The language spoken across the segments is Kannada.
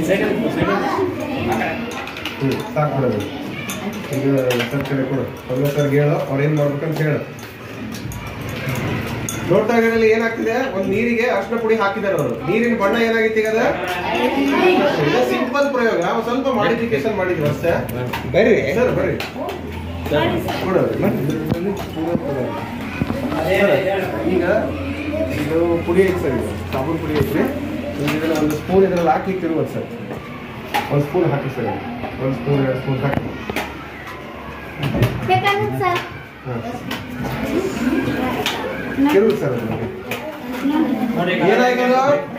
ಹ್ಞೂ ಸಾಕು ಬಿಡೋದು ಈಗ ಸರ್ ಕಡೆ ಕೊಡು ಪಲ್ಲೆ ಸರ್ಗೆ ಹೇಳು ಅವ್ರು ಏನು ಮಾಡ್ಬೇಕಂತ ಹೇಳು ನೋಡ್ತಾ ಇದ್ರಲ್ಲಿ ಏನಾಗ್ತಿದೆ ಒಂದ್ ನೀರಿಗೆ ಅರ್ಶಿನ ಪುಡಿ ಹಾಕಿದಾರೆ ಅವರು ನೀರಿನ ಬಣ್ಣ ಏನಾಗಿತ್ತು ಈಗ ಅದು ಇದು ಸಿಂಪಲ್ ಪ್ರಯೋಗ ಒಂದ್ ಸ್ವಲ್ಪ ಮಾಡಿಫಿಕೇಶನ್ ಮಾಡಿದ್ವಿ ಅಷ್ಟೇ ಬರ್ರಿ ಸರ್ ಬರ್ರಿ ಕೊಡು. ಸರ್, ಈಗ ಇದು ಪುಡಿ ಐತೆ ಸರ್ ಇದು ಸಾಬೂನ್ ಪುಡಿ ಐತ್ರಿ ಈಗ ಇದನ್ನ ಒಂದು ಸ್ಪೂನ್ ಇದ್ರಲ್ಲಿ ಹಾಕಿ ತಿರುವುದು ಸರ್ ಒಂದು ಸ್ಪೂನ್ ಹಾಕಿ ಸರ್ ಒಂದು ಸ್ಪೂನ್ ಎರಡು ಸ್ಪೂನ್ ಹಾಕಿ ಬೇಕಾಗುತ್ತೆ ಸರ್ ಹಾಂ ತಿರುವುದು ಸರ್ ಅದನ್ನ ಏನಾಯ್ತದ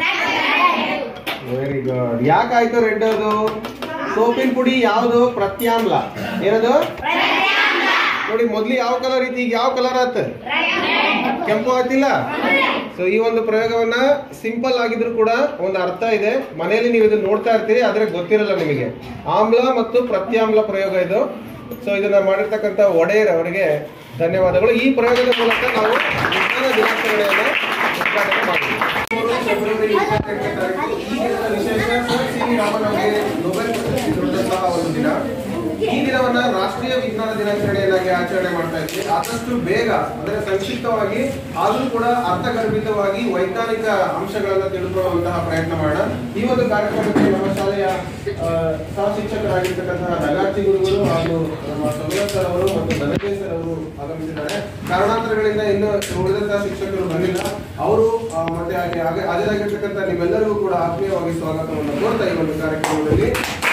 ವೆರಿ ಗುಡ್ ಯಾಕಾಯ್ತು ರೆಡ್ ಅದು ಸೋಪಿನ ಪುಡಿ ಯಾವುದು ಪ್ರತ್ಯಾಮ್ಲ ಏನದು ನೋಡಿ ಮೊದ್ಲು ಯಾವ ಕಲರ್ ಐತಿ ಈಗ ಯಾವ ಕಲರ್ ಆತ ಕೆಂಪು ಆತಿಲ್ಲ ಸೊ ಈ ಒಂದು ಪ್ರಯೋಗವನ್ನ ಸಿಂಪಲ್ ಆಗಿದ್ರು ಕೂಡ ಒಂದು ಅರ್ಥ ಇದೆ ಮನೆಯಲ್ಲಿ ನೀವು ಇದನ್ನ ನೋಡ್ತಾ ಇರ್ತೀರಿ ಆದ್ರೆ ಗೊತ್ತಿರಲ್ಲ ನಿಮಗೆ ಆಮ್ಲ ಮತ್ತು ಪ್ರತ್ಯಾಮ್ಲ ಪ್ರಯೋಗ ಇದು ಸೊ ಇದನ್ನ ಮಾಡಿರ್ತಕ್ಕಂಥ ಒಡೆಯರ್ ಅವರಿಗೆ ಧನ್ಯವಾದಗಳು ಈ ಪ್ರಯೋಗದ ಮೂಲಕ ನಾವು ವಿಜ್ಞಾನ ದಿನಾಚರಣೆಯನ್ನು ಉದ್ಘಾಟನೆ ಮಾಡಿದ್ವಿ ಫೆಬ್ರವರಿ ಇಪ್ಪತ್ತೆಂಟನೇ ತಾರೀಕು ಈ ದಿನದ ವಿಶೇಷ ಸರ್ ಸಿ ವಿ ರಾಮನ್ ಅವರಿಗೆ ನೊಬೆಲ್ ಪ್ರಶಸ್ತಿ ದೊರೆತಂತಹ ಒಂದು ದಿನ ಈ ದಿನವನ್ನ ರಾಷ್ಟ್ರೀಯ ವಿಜ್ಞಾನ ದಿನಾಚರಣೆಯನ್ನಾಗಿ ಆಚರಣೆ ಮಾಡ್ತಾ ಇದ್ವಿ ಆದಷ್ಟು ಬೇಗ ಅಂದ್ರೆ ಸಂಕ್ಷಿಪ್ತವಾಗಿ ಆದ್ರೂ ಕೂಡ ಅರ್ಥಗರ್ಭಿತವಾಗಿ ವೈಜ್ಞಾನಿಕ ಅಂಶಗಳನ್ನ ತಿಳ್ಕೊಳ್ಳುವಂತಹ ಪ್ರಯತ್ನ ಮಾಡೋಣ ಈ ಒಂದು ಕಾರ್ಯಕ್ರಮಕ್ಕೆ ನಮ್ಮ ಶಾಲೆಯ ಆ, ಸಹ ಶಿಕ್ಷಕರಾಗಿರ್ತಕ್ಕಂತಹ ನಗಾರ್ಜಿ ಗುರುಗಳು ಹಾಗೂ ನಮ್ಮ ಸಮೀರ್ ಸರ್ ಅವರು ಮತ್ತು ಧನಂಜಯ ಸರ್ ಅವರು ಆಗಮಿಸಿದ್ದಾರೆ ಕಾರಣಾಂತರಗಳಿಂದ ಇನ್ನು ಉಳಿದಂತಹ ಶಿಕ್ಷಕರು ಬಂದಿಲ್ಲ ಅವರು ಆ, ಮತ್ತೆ ಹಾಗೆ ಹಾಗೆ ಹಾಜರಾಗಿರ್ತಕ್ಕಂಥ ನಿಮ್ಮೆಲ್ಲರಿಗೂ ಕೂಡ ಆತ್ಮೀಯವಾಗಿ ಸ್ವಾಗತವನ್ನು ಕೋರ್ತಾ ಈ ಒಂದು ಕಾರ್ಯಕ್ರಮದಲ್ಲಿ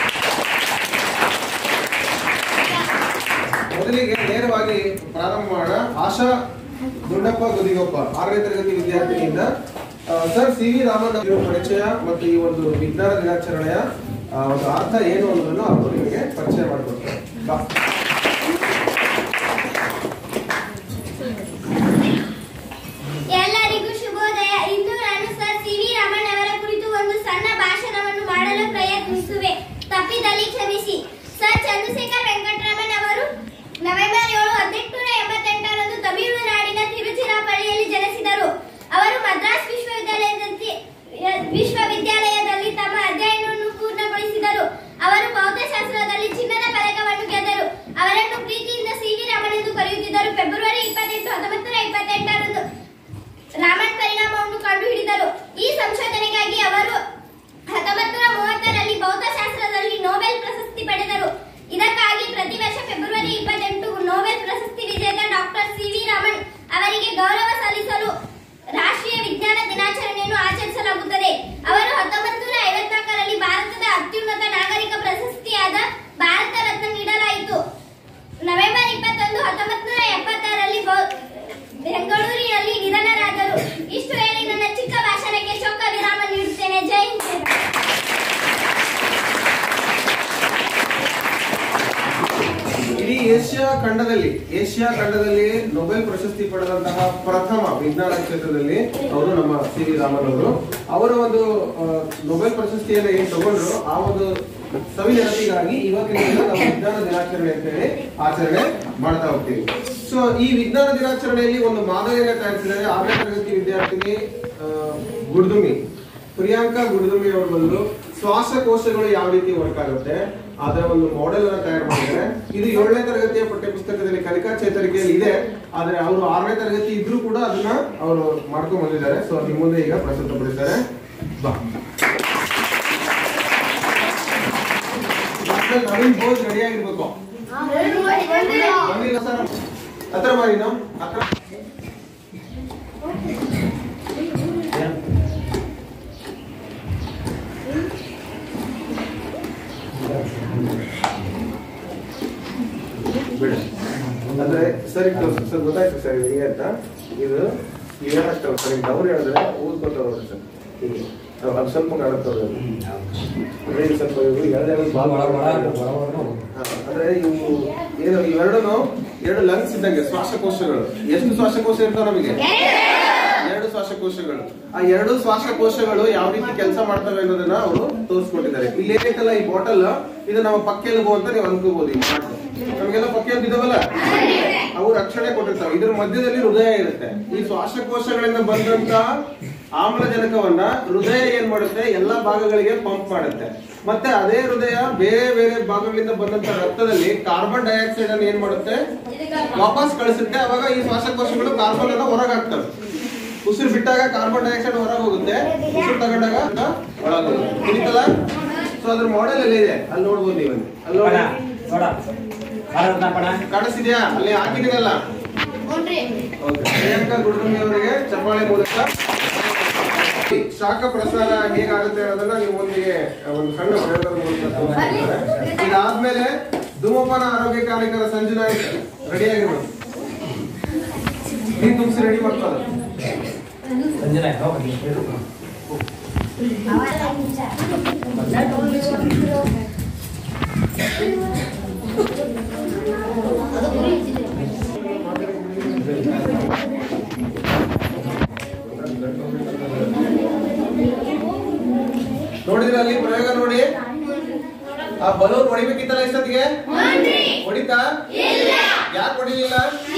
ಮೊದಲಿಗೆ ನೇರವಾಗಿ ಪ್ರಾರಂಭ ಮಾಡೋಣ ಆಶಾ ಗುಂಡಪ್ಪ ಗುದಿಗೊಪ್ಪ ಆರನೇ ತರಗತಿ ವಿದ್ಯಾರ್ಥಿನಿಯಿಂದ ಆ, ಸರ್ ಸಿ ವಿ ರಾಮನ್ ಅವರ ಪರಿಚಯ ಮತ್ತು ಈ ಒಂದು ವಿಜ್ಞಾನ ದಿನಾಚರಣೆಯ ಆ, ಒಂದು ಅರ್ಥ ಏನು ಅನ್ನೋದನ್ನು ಅವರು ನಿಮಗೆ ಪರಿಚಯ ಮಾಡಿಕೊಡ್ತಾರೆ ಬಾ. ಎಲ್ಲರಿಗೂ ಶುಭೋದಯ ಇಂದು ನಾನು ಸರ್ ಸಿ ವಿ ರಮಣ್ ಅವರ ಕುರಿತು ಒಂದು ಸಣ್ಣ ಭಾಷಣವನ್ನು ಮಾಡಲು ಪ್ರಯತ್ನಿಸುವೆ ತಪ್ಪಿದಲ್ಲಿ ಕ್ಷಮಿಸಿ ಸರ್ ಚಂದ್ರಶೇಖರ್ ವೆಂಕಟರಮಣ್ ಅವರು ನವೆಂಬರ್ ಏಳು ಹದಿನೆಂಟುನೂರ ಎಂಬತ್ತೆಂಟರಂದು ತಮಿಳುನಾಡಿನ ತಿರುಚಿರಾಪಳ್ಳಿಯಲ್ಲಿ ಜನಿಸಿದರು ಅವರು ಮದ್ರಾಸ್ ವಿಶ್ವವಿದ್ಯಾಲಯದಲ್ಲಿ ವಿಶ್ವವಿದ್ಯಾಲಯದಲ್ಲಿ ತಮ್ಮ ಅಧ್ಯಯನವನ್ನು ಪೂರ್ಣಗೊಳಿಸಿದರು ಅವರು ಭೌತಶಾಸ್ತ್ರದಲ್ಲಿ ಚಿನ್ನದ ಪದಕವನ್ನು ಗೆದ್ದರು ಅವರನ್ನು ಪ್ರೀತಿಯಿಂದ ಸಿ ವಿ ರಮಣ್ ಎಂದು ಕರೆಯುತ್ತಿದ್ದರು ಫೆಬ್ರವರಿ ಇಪ್ಪತ್ತೆಂಟು ಹತ್ತೊಂಬತ್ತು ನೂರ ಇಪ್ಪತ್ತೆಂಟರಂದು ರಾಮನ್ ಪರಿಣಾಮವನ್ನು ಕಂಡುಹಿಡಿದರು ಈ ಸಂಶೋಧನೆಗಾಗಿ ಅವರು ಹತ್ತೊಂಬತ್ತು ನೂರ ಮೂವತ್ತರಲ್ಲಿ ಭೌತಶಾಸ್ತ್ರದಲ್ಲಿ ನೊಬೆಲ್ ಪ್ರಶಸ್ತಿ ಪಡೆದರು ಇದಕ್ಕಾಗಿ ಪ್ರತಿ ವರ್ಷ ಫೆಬ್ರವರಿ ಇಪ್ಪತ್ತೆಂಟು ನೊಬೆಲ್ ಪ್ರಶಸ್ತಿ ವಿಜೇತ ಡಾಕ್ಟರ್ ಸಿ ವಿ ರಾಮನ್ ಅವರಿಗೆ ಗೌರವ ಸಲ್ಲಿಸಲು ರಾಷ್ಟ್ರೀಯ ವಿಜ್ಞಾನ ದಿನಾಚರಣೆಯನ್ನು ಆಚರಿಸಲಾಗುತ್ತದೆ ಅವರು ಹತ್ತೊಂಬತ್ತು ನೂರ ಐವತ್ನಾಲ್ಕರಲ್ಲಿ ಭಾರತದ ಅತ್ಯುನ್ನತ ನಾಗರಿಕ ಪ್ರಶಸ್ತಿಯಾದ ಭಾರತ ರತ್ನ ನೀಡಲಾಯಿತು ನವೆಂಬರ್ ಇಪ್ಪತ್ತೊಂದು ಹತ್ತೊಂಬತ್ತು ನೂರ ಎಪ್ಪತ್ತಾರರಲ್ಲಿ ಬೌ- ಬೆಂಗಳೂರಿನಲ್ಲಿ ನಿಧನರಾದರು ಇಷ್ಟು ಹೇಳಿ ನನ್ನ ಚಿಕ್ಕ ಭಾಷಣಕ್ಕೆ ಶೋಕ ವಿರಾಮ ನೀಡುತ್ತೇನೆ ಜೈ ಹಿಂದ್ ಜೈ ಭಾರತ್. ಇಡೀ ಏಷ್ಯಾ ಖಂಡದಲ್ಲಿ ಏಷ್ಯಾ ಖಂಡದಲ್ಲಿ ನೊಬೆಲ್ ಪ್ರಶಸ್ತಿ ಪಡೆದಂತಹ ಪ್ರಥಮ ವಿಜ್ಞಾನ ಕ್ಷೇತ್ರದಲ್ಲಿ ಅವರು ನಮ್ಮ ಸಿ ವಿ ರಾಮನ್ ಅವರು ಅವರ ಒಂದು ಆ, ನೊಬೆಲ್ ಪ್ರಶಸ್ತಿಯನ್ನು ಏನ್ ತಗೊಂಡ್ರು ಆ ಒಂದು ಸವಿನೆನಪಿಗಾಗಿ ಇವತ್ತಿನ ದಿನ ನಾವು ವಿಜ್ಞಾನ ದಿನಾಚರಣೆ ಅಂತ ಹೇಳಿ ಆಚರಣೆ ಮಾಡ್ತಾ ಹೋಗ್ತೀವಿ ಸೊ ಈ ವಿಜ್ಞಾನ ದಿನಾಚರಣೆಯಲ್ಲಿ ಒಂದು ಮಾದರಿಯನ್ನು ತಯಾರಿಸಿದ್ದಾರೆ ಆರನೇ ತರಗತಿ ವಿದ್ಯಾರ್ಥಿನಿ ಆ, ಗುಡ್ದುಮಿ ಪ್ರಿಯಾಂಕಾ ಗುಡ್ದುಮಿ ಅವರು ಬಂದು ಶ್ವಾಸಕೋಶಗಳು ಯಾವ ರೀತಿ ವರ್ಕ್ ಆಗುತ್ತೆ ಅದರ ಒಂದು ಮಾಡೆಲ್ ಅನ್ನ ತಯಾರು ಮಾಡಿದ್ದಾರೆ ಇದು ಏಳನೇ ತರಗತಿಯ ಪಠ್ಯ ಪುಸ್ತಕದಲ್ಲಿ ಕಲಿಕಾ ಚೇತರಿಕೆಯಲ್ಲಿ ಇದೆ ಆದ್ರೆ ಅವರು ಆರನೇ ತರಗತಿ ಇದ್ರೂ ಕೂಡ ಅದನ್ನ ಅವರು ಮಾಡ್ಕೊಂಡ್ ಬಂದಿದ್ದಾರೆ ಸೊ ನಿಮ್ಮ ಮುಂದೆ ಈಗ ಪ್ರಸ್ತುತಪಡಿಸ್ತಾರೆ ಬಾ ಡಾಕ್ಟರ್ ನವೀನ್ ಬೋಸ್ ರೆಡಿ ಆಗಿರ್ಬೇಕು ಬಂದಿಲ್ಲ ಸರ್ ಹತ್ರ ಬಾ ನೀನು ಹತ್ರ ಬಿಡ ಅಂದ್ರೆ ಸರಿ ತೋರ್ಸು ಸರ್ ಗೊತ್ತಾಯ್ತು ಸರ್ ಹಿಂಗೆ ಅಂತ ಇದು ಹೇಳಕ್ಕ ಸರ್ ಈಗ ಅವ್ರು ಹೇಳಿದ್ರೆ ಊದ್ಕೊತ ನೋಡ್ರಿ ಸರ್ ಹೀಗೆ ಅದು ಅದು ಸ್ವಲ್ಪ ಕಾಣುತ್ತೆ ಅವ್ರು ಅಂದ್ರೆ ಇದು ಸ್ವಲ್ಪ ಇವು ಎಳ್ಳೆಳು ಬಾಲ್ ಹಾ, ಅಂದ್ರೆ ಇವು ಏನು ಇವೆರಡೂ ಎರಡು ಲಂಗ್ಸ್ ಇದ್ದಂಗೆ ಶ್ವಾಸಕೋಶಗಳು ಎಷ್ಟು ಶ್ವಾಸಕೋಶ ಇರ್ತಾವ ನಮಗೆ ಎರಡು ಶ್ವಾಸಕೋಶಗಳು ಆ ಎರಡು ಶ್ವಾಸಕೋಶಗಳು ಯಾವ ರೀತಿ ಕೆಲಸ ಮಾಡ್ತವೆ ಅನ್ನೋದನ್ನ ಅವರು ತೋರಿಸ್ಕೊಟ್ಟಿದ್ದಾರೆ ಇಲ್ಲಿ ಏನೈತಲ್ಲ ಈ ಬಾಟಲ್ ಇದು ನಮ್ಮ ಪಕ್ಕೆಲುಬು ಅಂತ ನೀವು ಅನ್ಕೋಬಹುದು ಈ ಮಾತು ನಮಗೆಲ್ಲ ಪಕ್ಕೆಲುಬು ಇದಾವಲ್ಲ ಅವು ರಕ್ಷಣೆ ಕೊಟ್ಟಿರ್ತಾವೆ ಇದ್ರ ಮಧ್ಯದಲ್ಲಿ ಹೃದಯ ಇರುತ್ತೆ ಈ ಶ್ವಾಸಕೋಶಗಳಿಂದ ಬಂದಂತ ಆಮ್ಲಜನಕವನ್ನ ಹೃದಯ ಏನ್ ಮಾಡುತ್ತೆ ಎಲ್ಲಾ ಭಾಗಗಳಿಗೆ ಪಂಪ್ ಮಾಡುತ್ತೆ ಮತ್ತೆ ಅದೇ ಹೃದಯ ಬೇರೆ ಬೇರೆ ಭಾಗಗಳಿಂದ ಬಂದಂತ ರಕ್ತದಲ್ಲಿ ಕಾರ್ಬನ್ ಡೈಆಕ್ಸೈಡ್ ಅನ್ನು ಏನ್ ಮಾಡುತ್ತೆ ವಾಪಸ್ ಕಳಿಸುತ್ತೆ ಅವಾಗ ಈ ಶ್ವಾಸಕೋಶಗಳು ಕಾರ್ಬನ್ ಅನ್ನ ಹೊರಗೆ ಹಾಕ್ತವೆ ಉಸಿರು ಬಿಟ್ಟಾಗ ಕಾರ್ಬನ್ ಡೈಆಕ್ಸೈಡ್ ಹೊರಗೆ ಹೋಗುತ್ತೆ ಉಸಿರು ತಗೊಂಡಾಗ ಒಳಗೆ ಹೋಗುತ್ತೆ ತಿಳಿತಲ್ಲ ಸೊ ಅದ್ರ ಮಾಡೆಲ್ ಅಲ್ಲಿ ಇದೆ ಅಲ್ಲಿ ನೋಡ್ಬೋದು ನೀವು ಅಲ್ಲಿ. ಅಲ್ಲಿ ಪಡ ನೋಡಿ ಪಡ ಭಾರತ ಪಡ ಕಾಣಿಸ್ತಿದ್ಯಾ ಅಲ್ಲಿ ಹಾಕಿದಿರಲ್ಲ ಓಕೆ ಪ್ರಿಯಾಂಕಾ ಗುಡ್ರಮಿ ಅವರಿಗೆ ಚಪ್ಪಾಳೆ ಮೂಲಕ ಶಾಖ ಪ್ರಸಾರ ಹೇಗಾಗುತ್ತೆ ಅನ್ನೋದನ್ನ ನೀವು ಒಂದಿಗೆ ಒಂದು ಸಣ್ಣ ಪ್ರಯೋಗದ ಮೂಲಕ ತೋರಿಸ್ತಾರೆ ಇದಾದ್ಮೇಲೆ ಧೂಮಪಾನ ಆರೋಗ್ಯ ಕಾರ್ಯಕರ ಸಂಜು ನಾಯಕ್ ರೆಡಿ ಆಗಿರ್ಬೋದು ನೀನ್ ತುಂಬಿಸಿ ರೆಡಿ ಮಾಡ್ಕೊಳ್ಳೋದು ಸಂಜನಾ ಹೋಗಿ ನೋಡಿದ್ರೆ ಅಲ್ಲಿ ಪ್ರಯೋಗ ನೋಡಿ ಆ ಬಲೂನ್ ಹೊಡಿಬೇಕಿತ್ತಲ್ಲ ಇಷ್ಟೊತ್ತಿಗೆ ಹೊಡಿತಾ ಯಾಕೆ ಹೊಡಿಲಿಲ್ಲ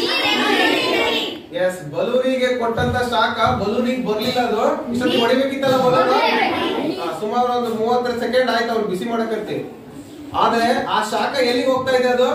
ಎಸ್ ಬಲೂನಿಗೆ ಕೊಟ್ಟಂತ ಶಾಖ ಬಲೂನಿಗೆ ಬರ್ಲಿಲ್ಲ ಅದು ಇಷ್ಟೊತ್ತಿಗೆ ಹೊಡಿಬೇಕಿತ್ತಲ್ಲ ಬಲೂನ್ ಸುಮಾರು ಒಂದು ಮೂವತ್ತರ ಸೆಕೆಂಡ್ ಆಯ್ತು ಅವ್ರು ಬಿಸಿ ಮಾಡಕತ್ತಿ ಆದ್ರೆ ಆ ಶಾಖ ಎಲ್ಲಿಗೆ ಹೋಗ್ತಾ ಇದೆ ಅದು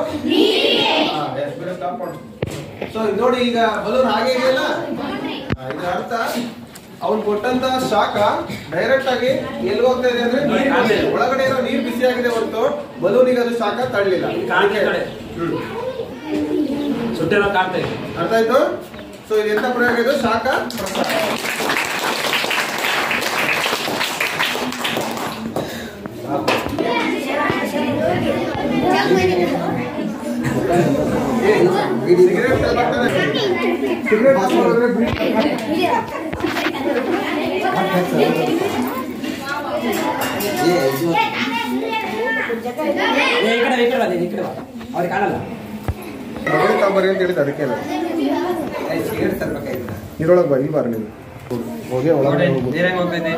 ಸೊ ನೋಡಿ ಈಗ ಬಲೂನ್ ಹಾಗೆ ಇದೆಯಲ್ಲ ಆ, ಇದರ ಅರ್ಥ ಅವ್ನು ಕೊಟ್ಟಂತ ಶಾಖ ಡೈರೆಕ್ಟ್ ಆಗಿ ಎಲ್ಲಿ ಹೋಗ್ತಾ ಇದೆ ಅಂದ್ರೆ ನೀರಿಗೆ ಒಳಗಡೆ ಇರೋ ನೀರು ಬಿಸಿ ಆಗಿದೆ ಹೊರತು ಬಲೂನಿಗೆ ಅದು ಶಾಖ ತಳ್ಳಲಿಲ್ಲ ಕಾಣ್ತಾ ಇದೆ. ಹ್ಮ್ ಸುಟ್ಟಿರೋ ಕಾಣ್ತಾ ಇದೆ ಅರ್ಥ ಆಯ್ತು ಸೊ ಇದು ಎಂತ ಪ್ರಯೋಗ ಇದು ಶಾಖ ಪ್ರಸಾರ ಸಿಗರೇಟ್ ಬರ್ತದೆ ಸಿಗರೇಟ್ ಹಾಕೊಳ್ಳೋದ್ರೆ ಬಿಡಿ. ಏ, ಈ ಕಡೆ ಈ ಕಡೆ ಬಾ, ಈ ಕಡೆ ಬಾ. ಅವ್ರಿಗೆ ಕಾಣಲ್ಲ ಸಿಗರೇಟ್ ತಗೊಂಬರ್ರಿ ಅಂತ ಹೇಳಿದ ಅದಕ್ಕೆ ಇದ್ರೊಳಗೆ ಬಾ ಇಲ್ಲಿ ಬಾರ ನೀವು ಹೋಗಿ ಒಳಗಡೆ ಹೋಗು ನೀರಂಗ್ ಹೋಗ್ತೈತೆ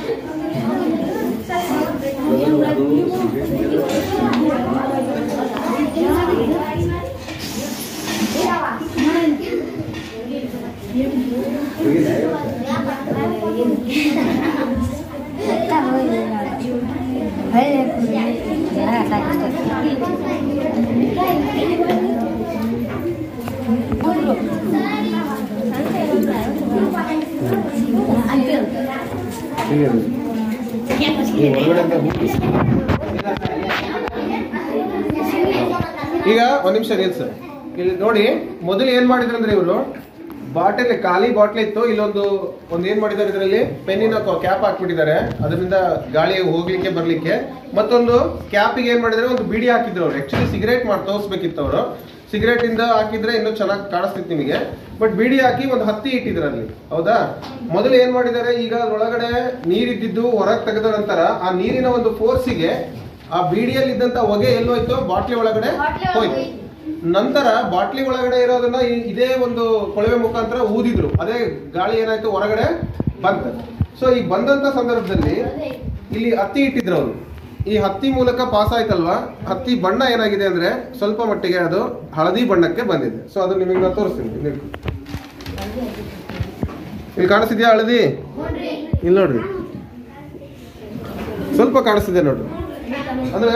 ಈಗ ಒಂದ್ ನಿಮಿಷ ನಿಲ್ಸು ಇಲ್ಲಿ ನೋಡಿ ಮೊದಲು ಏನ್ ಮಾಡಿದ್ರು ಅಂದ್ರೆ ಇವರು ಬಾಟಲ್ ಖಾಲಿ ಬಾಟ್ಲ್ ಇತ್ತು ಇಲ್ಲೊಂದು ಒಂದ್ ಏನ್ ಮಾಡಿದ್ದಾರೆ ಇದರಲ್ಲಿ ಪೆನ್ನಿನ ಕ್ಯಾಪ್ ಹಾಕ್ಬಿಟ್ಟಿದ್ದಾರೆ ಅದರಿಂದ ಗಾಳಿ ಹೋಗ್ಲಿಕ್ಕೆ ಬರ್ಲಿಕ್ಕೆ ಮತ್ತೊಂದು ಕ್ಯಾಪಿಗೆ ಏನ್ ಮಾಡಿದ್ರೆ ಒಂದು ಬಿಡಿ ಹಾಕಿದ್ರು ಅವ್ರು ಆಕ್ಚುಲಿ ಸಿಗರೇಟ್ ಮಾಡಿ ತೋರಿಸ್ಬೇಕಿತ್ತು ಅವರು ಸಿಗರೇಟ್ ಇಂದ ಹಾಕಿದ್ರೆ ಇನ್ನೂ ಚೆನ್ನಾಗಿ ಕಾಣಿಸ್ತಿತ್ತು ನಿಮಗೆ ಬಟ್ ಬಿಡಿ ಹಾಕಿ ಒಂದು ಹತ್ತಿ ಇಟ್ಟಿದ್ರು ಅಲ್ಲಿ ಹೌದಾ ಮೊದಲು ಏನ್ ಮಾಡಿದ್ದಾರೆ ಈಗ ಅದ್ರೊಳಗಡೆ ನೀರಿದ್ದಿದ್ದು ಹೊರಗೆ ತೆಗೆದ ನಂತರ ಆ ನೀರಿನ ಒಂದು ಫೋರ್ಸಿಗೆ ಆ ಬೀಡಿಯಲ್ಲಿ ಇದ್ದಂತ ಹೊಗೆ ಎಲ್ಲೋಯ್ತು ಬಾಟ್ಲಿ ಒಳಗಡೆ ಬಾಟ್ಲಿ ಹೋಯ್ತು ಒಳಗೆ. ನಂತರ ಬಾಟ್ಲಿ ಒಳಗಡೆ ಇರೋದನ್ನ ಈ- ಇದೇ ಒಂದು ಕೊಳವೆ ಮುಖಾಂತರ ಊದಿದ್ರು ಅದೇ ಗಾಳಿ ಏನಾಯ್ತು ಹೊರಗಡೆ ಬಂತು ಸೊ ಈ ಬಂದಂತ ಸಂದರ್ಭದಲ್ಲಿ ಇಲ್ಲಿ ಹತ್ತಿ ಇಟ್ಟಿದ್ರು ಅವರು ಈ ಹತ್ತಿ ಮೂಲಕ ಪಾಸ್ ಆಯ್ತಲ್ವಾ ಹತ್ತಿ ಬಣ್ಣ ಏನಾಗಿದೆ ಅಂದ್ರೆ ಸ್ವಲ್ಪ ಮಟ್ಟಿಗೆ ಅದು ಹಳದಿ ಬಣ್ಣಕ್ಕೆ ಬಂದಿದೆ ಸೊ ಅದು ನಿಮಗೆ ನಾನು ತೋರಿಸ್ತೀನಿ ಇಲ್ಲಿ ಇಲ್ಲಿ ಕಾಣಿಸ್ತಿದ್ಯಾ ಹಳದಿ ಇಲ್ಲಿ ನೋಡ್ರಿ ಸ್ವಲ್ಪ ಕಾಣಿಸ್ತಿದೆ ನೋಡ್ರಿ ಅಂದ್ರೆ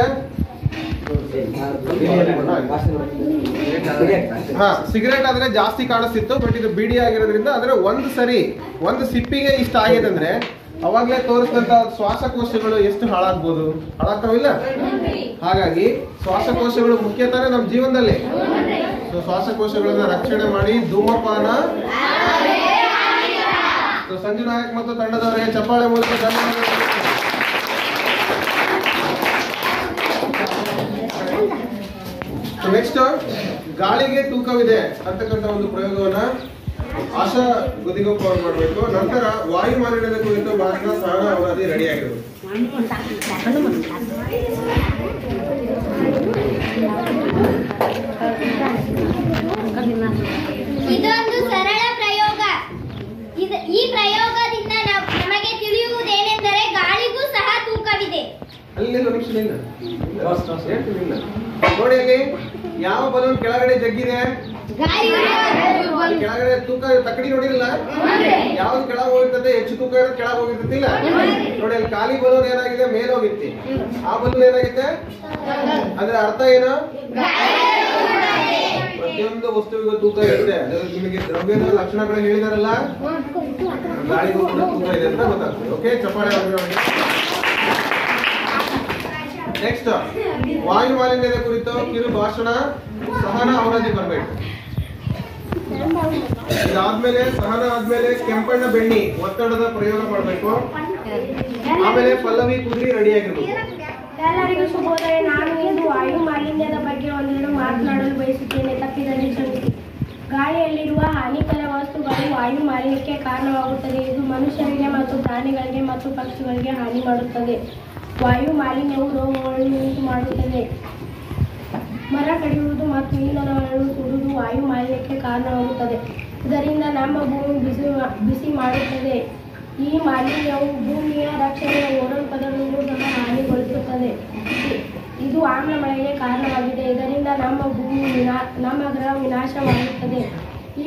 ಹಾ ಸಿಗರೇಟ್ ಆದ್ರೆ ಜಾಸ್ತಿ ಕಾಣಿಸ್ತಿತ್ತು ಬಟ್ ಇದು ಬಿಡಿ ಆಗಿರೋದ್ರಿಂದ ಅಂದ್ರೆ ಒಂದು ಸರಿ ಒಂದು ಸಿಪ್ಪಿಗೆ ಇಷ್ಟ ಆಗಿದೆ ಅಂದ್ರೆ ಅವಾಗ್ಲೇ ತೋರಿಸಿದಂತ ಶ್ವಾಸಕೋಶಗಳು ಎಷ್ಟು ಹಾಳಾಗ್ಬೋದು ಹಾಳಾಗ್ತಾವಿಲ್ಲ ಹಾಗಾಗಿ ಶ್ವಾಸಕೋಶಗಳು ಮುಖ್ಯ ತಾನೇ ನಮ್ಮ ಜೀವನದಲ್ಲಿ ಸೊ ಶ್ವಾಸಕೋಶಗಳನ್ನ ರಕ್ಷಣೆ ಮಾಡಿ ಧೂಮಪಾನ ಸೊ ಸಂಜು ನಾಯಕ್ ಮತ್ತು ತಂಡದವರಿಗೆ ಚಪ್ಪಾಳೆ ಮೂಲಕ ಧನ್ಯವಾದಗಳು ನೆಕ್ಸ್ಟ್ ಗಾಳಿಗೆ ತೂಕವಿದೆ ಅಂತಕ್ಕಂಥ ಒಂದು ಪ್ರಯೋಗವನ್ನ ಆಶಾ ಗುದಿಗೊಪ್ಪ ಅವ್ರು ಮಾಡಬೇಕು ನಂತರ ವಾಯು ಮಾಲಿನ್ಯದ ಕುರಿತು ಭಾಷಣ ಸಹನ ಅವರದಿ ರೆಡಿ ಆಗಿರೋದು ಇದೊಂದು ಸರಳ ಪ್ರಯೋಗ ಇದ ಈ ಪ್ರಯೋಗದಿಂದ ನ- ನಮಗೆ ತಿಳಿಯುವುದೇನೆಂದರೆ ಗಾಳಿಗೂ ಸಹ ತೂಕವಿದೆ ಅಲ್ಲಿ ನಿಲ್ಲು, ನಿಮಿಷ ನಿಲ್ಲ ಹೇಳ್ತೀನಿ ನಿಲ್ಲ. ನೋಡಿ ಅಲ್ಲಿ ಯಾವ ಬಲೂನ್ ಕೆಳಗಡೆ ಜಗ್ಗಿದೆ ಅಲ್ಲಿ ಕೆಳಗಡೆ ತೂಕ ತಕ್ಕಡಿ ನೋಡಿರಲ್ಲ ಯಾವ್ದು ಕೆಳಗೆ ಹೋಗಿರ್ತದೆ ಹೆಚ್ಚು ತೂಕ ಇರೋದು ಕೆಳಗೆ ಹೋಗಿರ್ತತಿಲ್ಲ ನೋಡಿ ಅಲ್ಲಿ ಖಾಲಿ ಬಲೂನ್ ಏನಾಗಿದೆ ಮೇಲೆ ಹೋಗಿರ್ತಿ ಆ ಬಲೂನ್ ಏನಾಗಿದೆ ಅಂದ್ರೆ ಅರ್ಥ ಏನು ಪ್ರತಿಯೊಂದು ವಸ್ತುವಿಗೂ ತೂಕ ಇರುತ್ತೆ ಅದರಲ್ಲಿ ನಿಮಗೆ ದ್ರವ್ಯದ ಲಕ್ಷಣಗಳು ಹೇಳಿದಾರಲ್ಲ ಗಾಳಿಗೂ ಕೂಡ ತೂಕ ಇದೆ ಅಂತ ಗೊತ್ತಾಗ್ತದೆ ಓಕೆ ಚಪ್ಪಾಳೆ ನೆಕ್ಸ್ಟ್ ವಾಯು ಮಾಲಿನ್ಯದ ಕುರಿತು ಕಿರು ಭಾಷಣ ಸಹನ ಅವರದಿ ಬರ್ಬೇಕು ಇದಾದ್ಮೇಲೆ ಸಹನ ಆದ್ಮೇಲೆ ಕೆಂಪಣ್ಣ ಬೆಣ್ಣಿ ಒತ್ತಡದ ಪ್ರಯೋಗ ಮಾಡಬೇಕು ಆಮೇಲೆ ಪಲ್ಲವಿ ಕುದುರಿ ರೆಡಿ ಆಗಿರ್ಬೇಕು ಎಲ್ಲರಿಗೂ ಶುಭೋದಯ ನಾನು ಇಂದು ವಾಯು ಮಾಲಿನ್ಯದ ಬಗ್ಗೆ ಒಂದೆರಡು ಮಾತನಾಡಲು ಬಯಸುತ್ತೇನೆ ತಪ್ಪಿದಲ್ಲಿ ಕ್ಷಮಿಸಿ ಗಾಳಿಯಲ್ಲಿರುವ ಹಾನಿಕರ ವಸ್ತುಗಳು ವಾಯು ಮಾಲಿನ್ಯಕ್ಕೆ ಕಾರಣವಾಗುತ್ತದೆ ಇದು ಮನುಷ್ಯರಿಗೆ ಮತ್ತು ಪ್ರಾಣಿಗಳಿಗೆ ಮತ್ತು ಪಕ್ಷಿಗಳಿಗೆ ಹಾನಿ ಮಾಡುತ್ತದೆ ವಾಯು ಮಾಲಿನ್ಯವು ರೋಗಗಳನ್ನು ಉಂಟು ಮಾಡುತ್ತದೆ ಮರ ಕಡಿಯುವುದು ಮತ್ತು ಇಂಧನಗಳನ್ನು ಸುಡುವುದು ವಾಯು ಮಾಲಿನ್ಯಕ್ಕೆ ಕಾರಣವಾಗುತ್ತದೆ ಇದರಿಂದ ನಮ್ಮ ಭೂಮಿ ಬಿಸಿ ಬಿಸಿ ಮಾಡುತ್ತದೆ ಈ ಮಾಲಿನ್ಯವು ಭೂಮಿಯ ರಕ್ಷಣೆಯ ಓಡಲ್ ಪದರವನ್ನು ಸಹ ಹಾನಿಗೊಳಿಸುತ್ತದೆ ಇದು ಆಮ್ಲ ಮಳೆಗೆ ಕಾರಣವಾಗಿದೆ ಇದರಿಂದ ನಮ್ಮ ಭೂಮಿ ವಿನಾ ನಮ್ಮ ಗ್ರಹ ವಿನಾಶವಾಗುತ್ತದೆ ಈ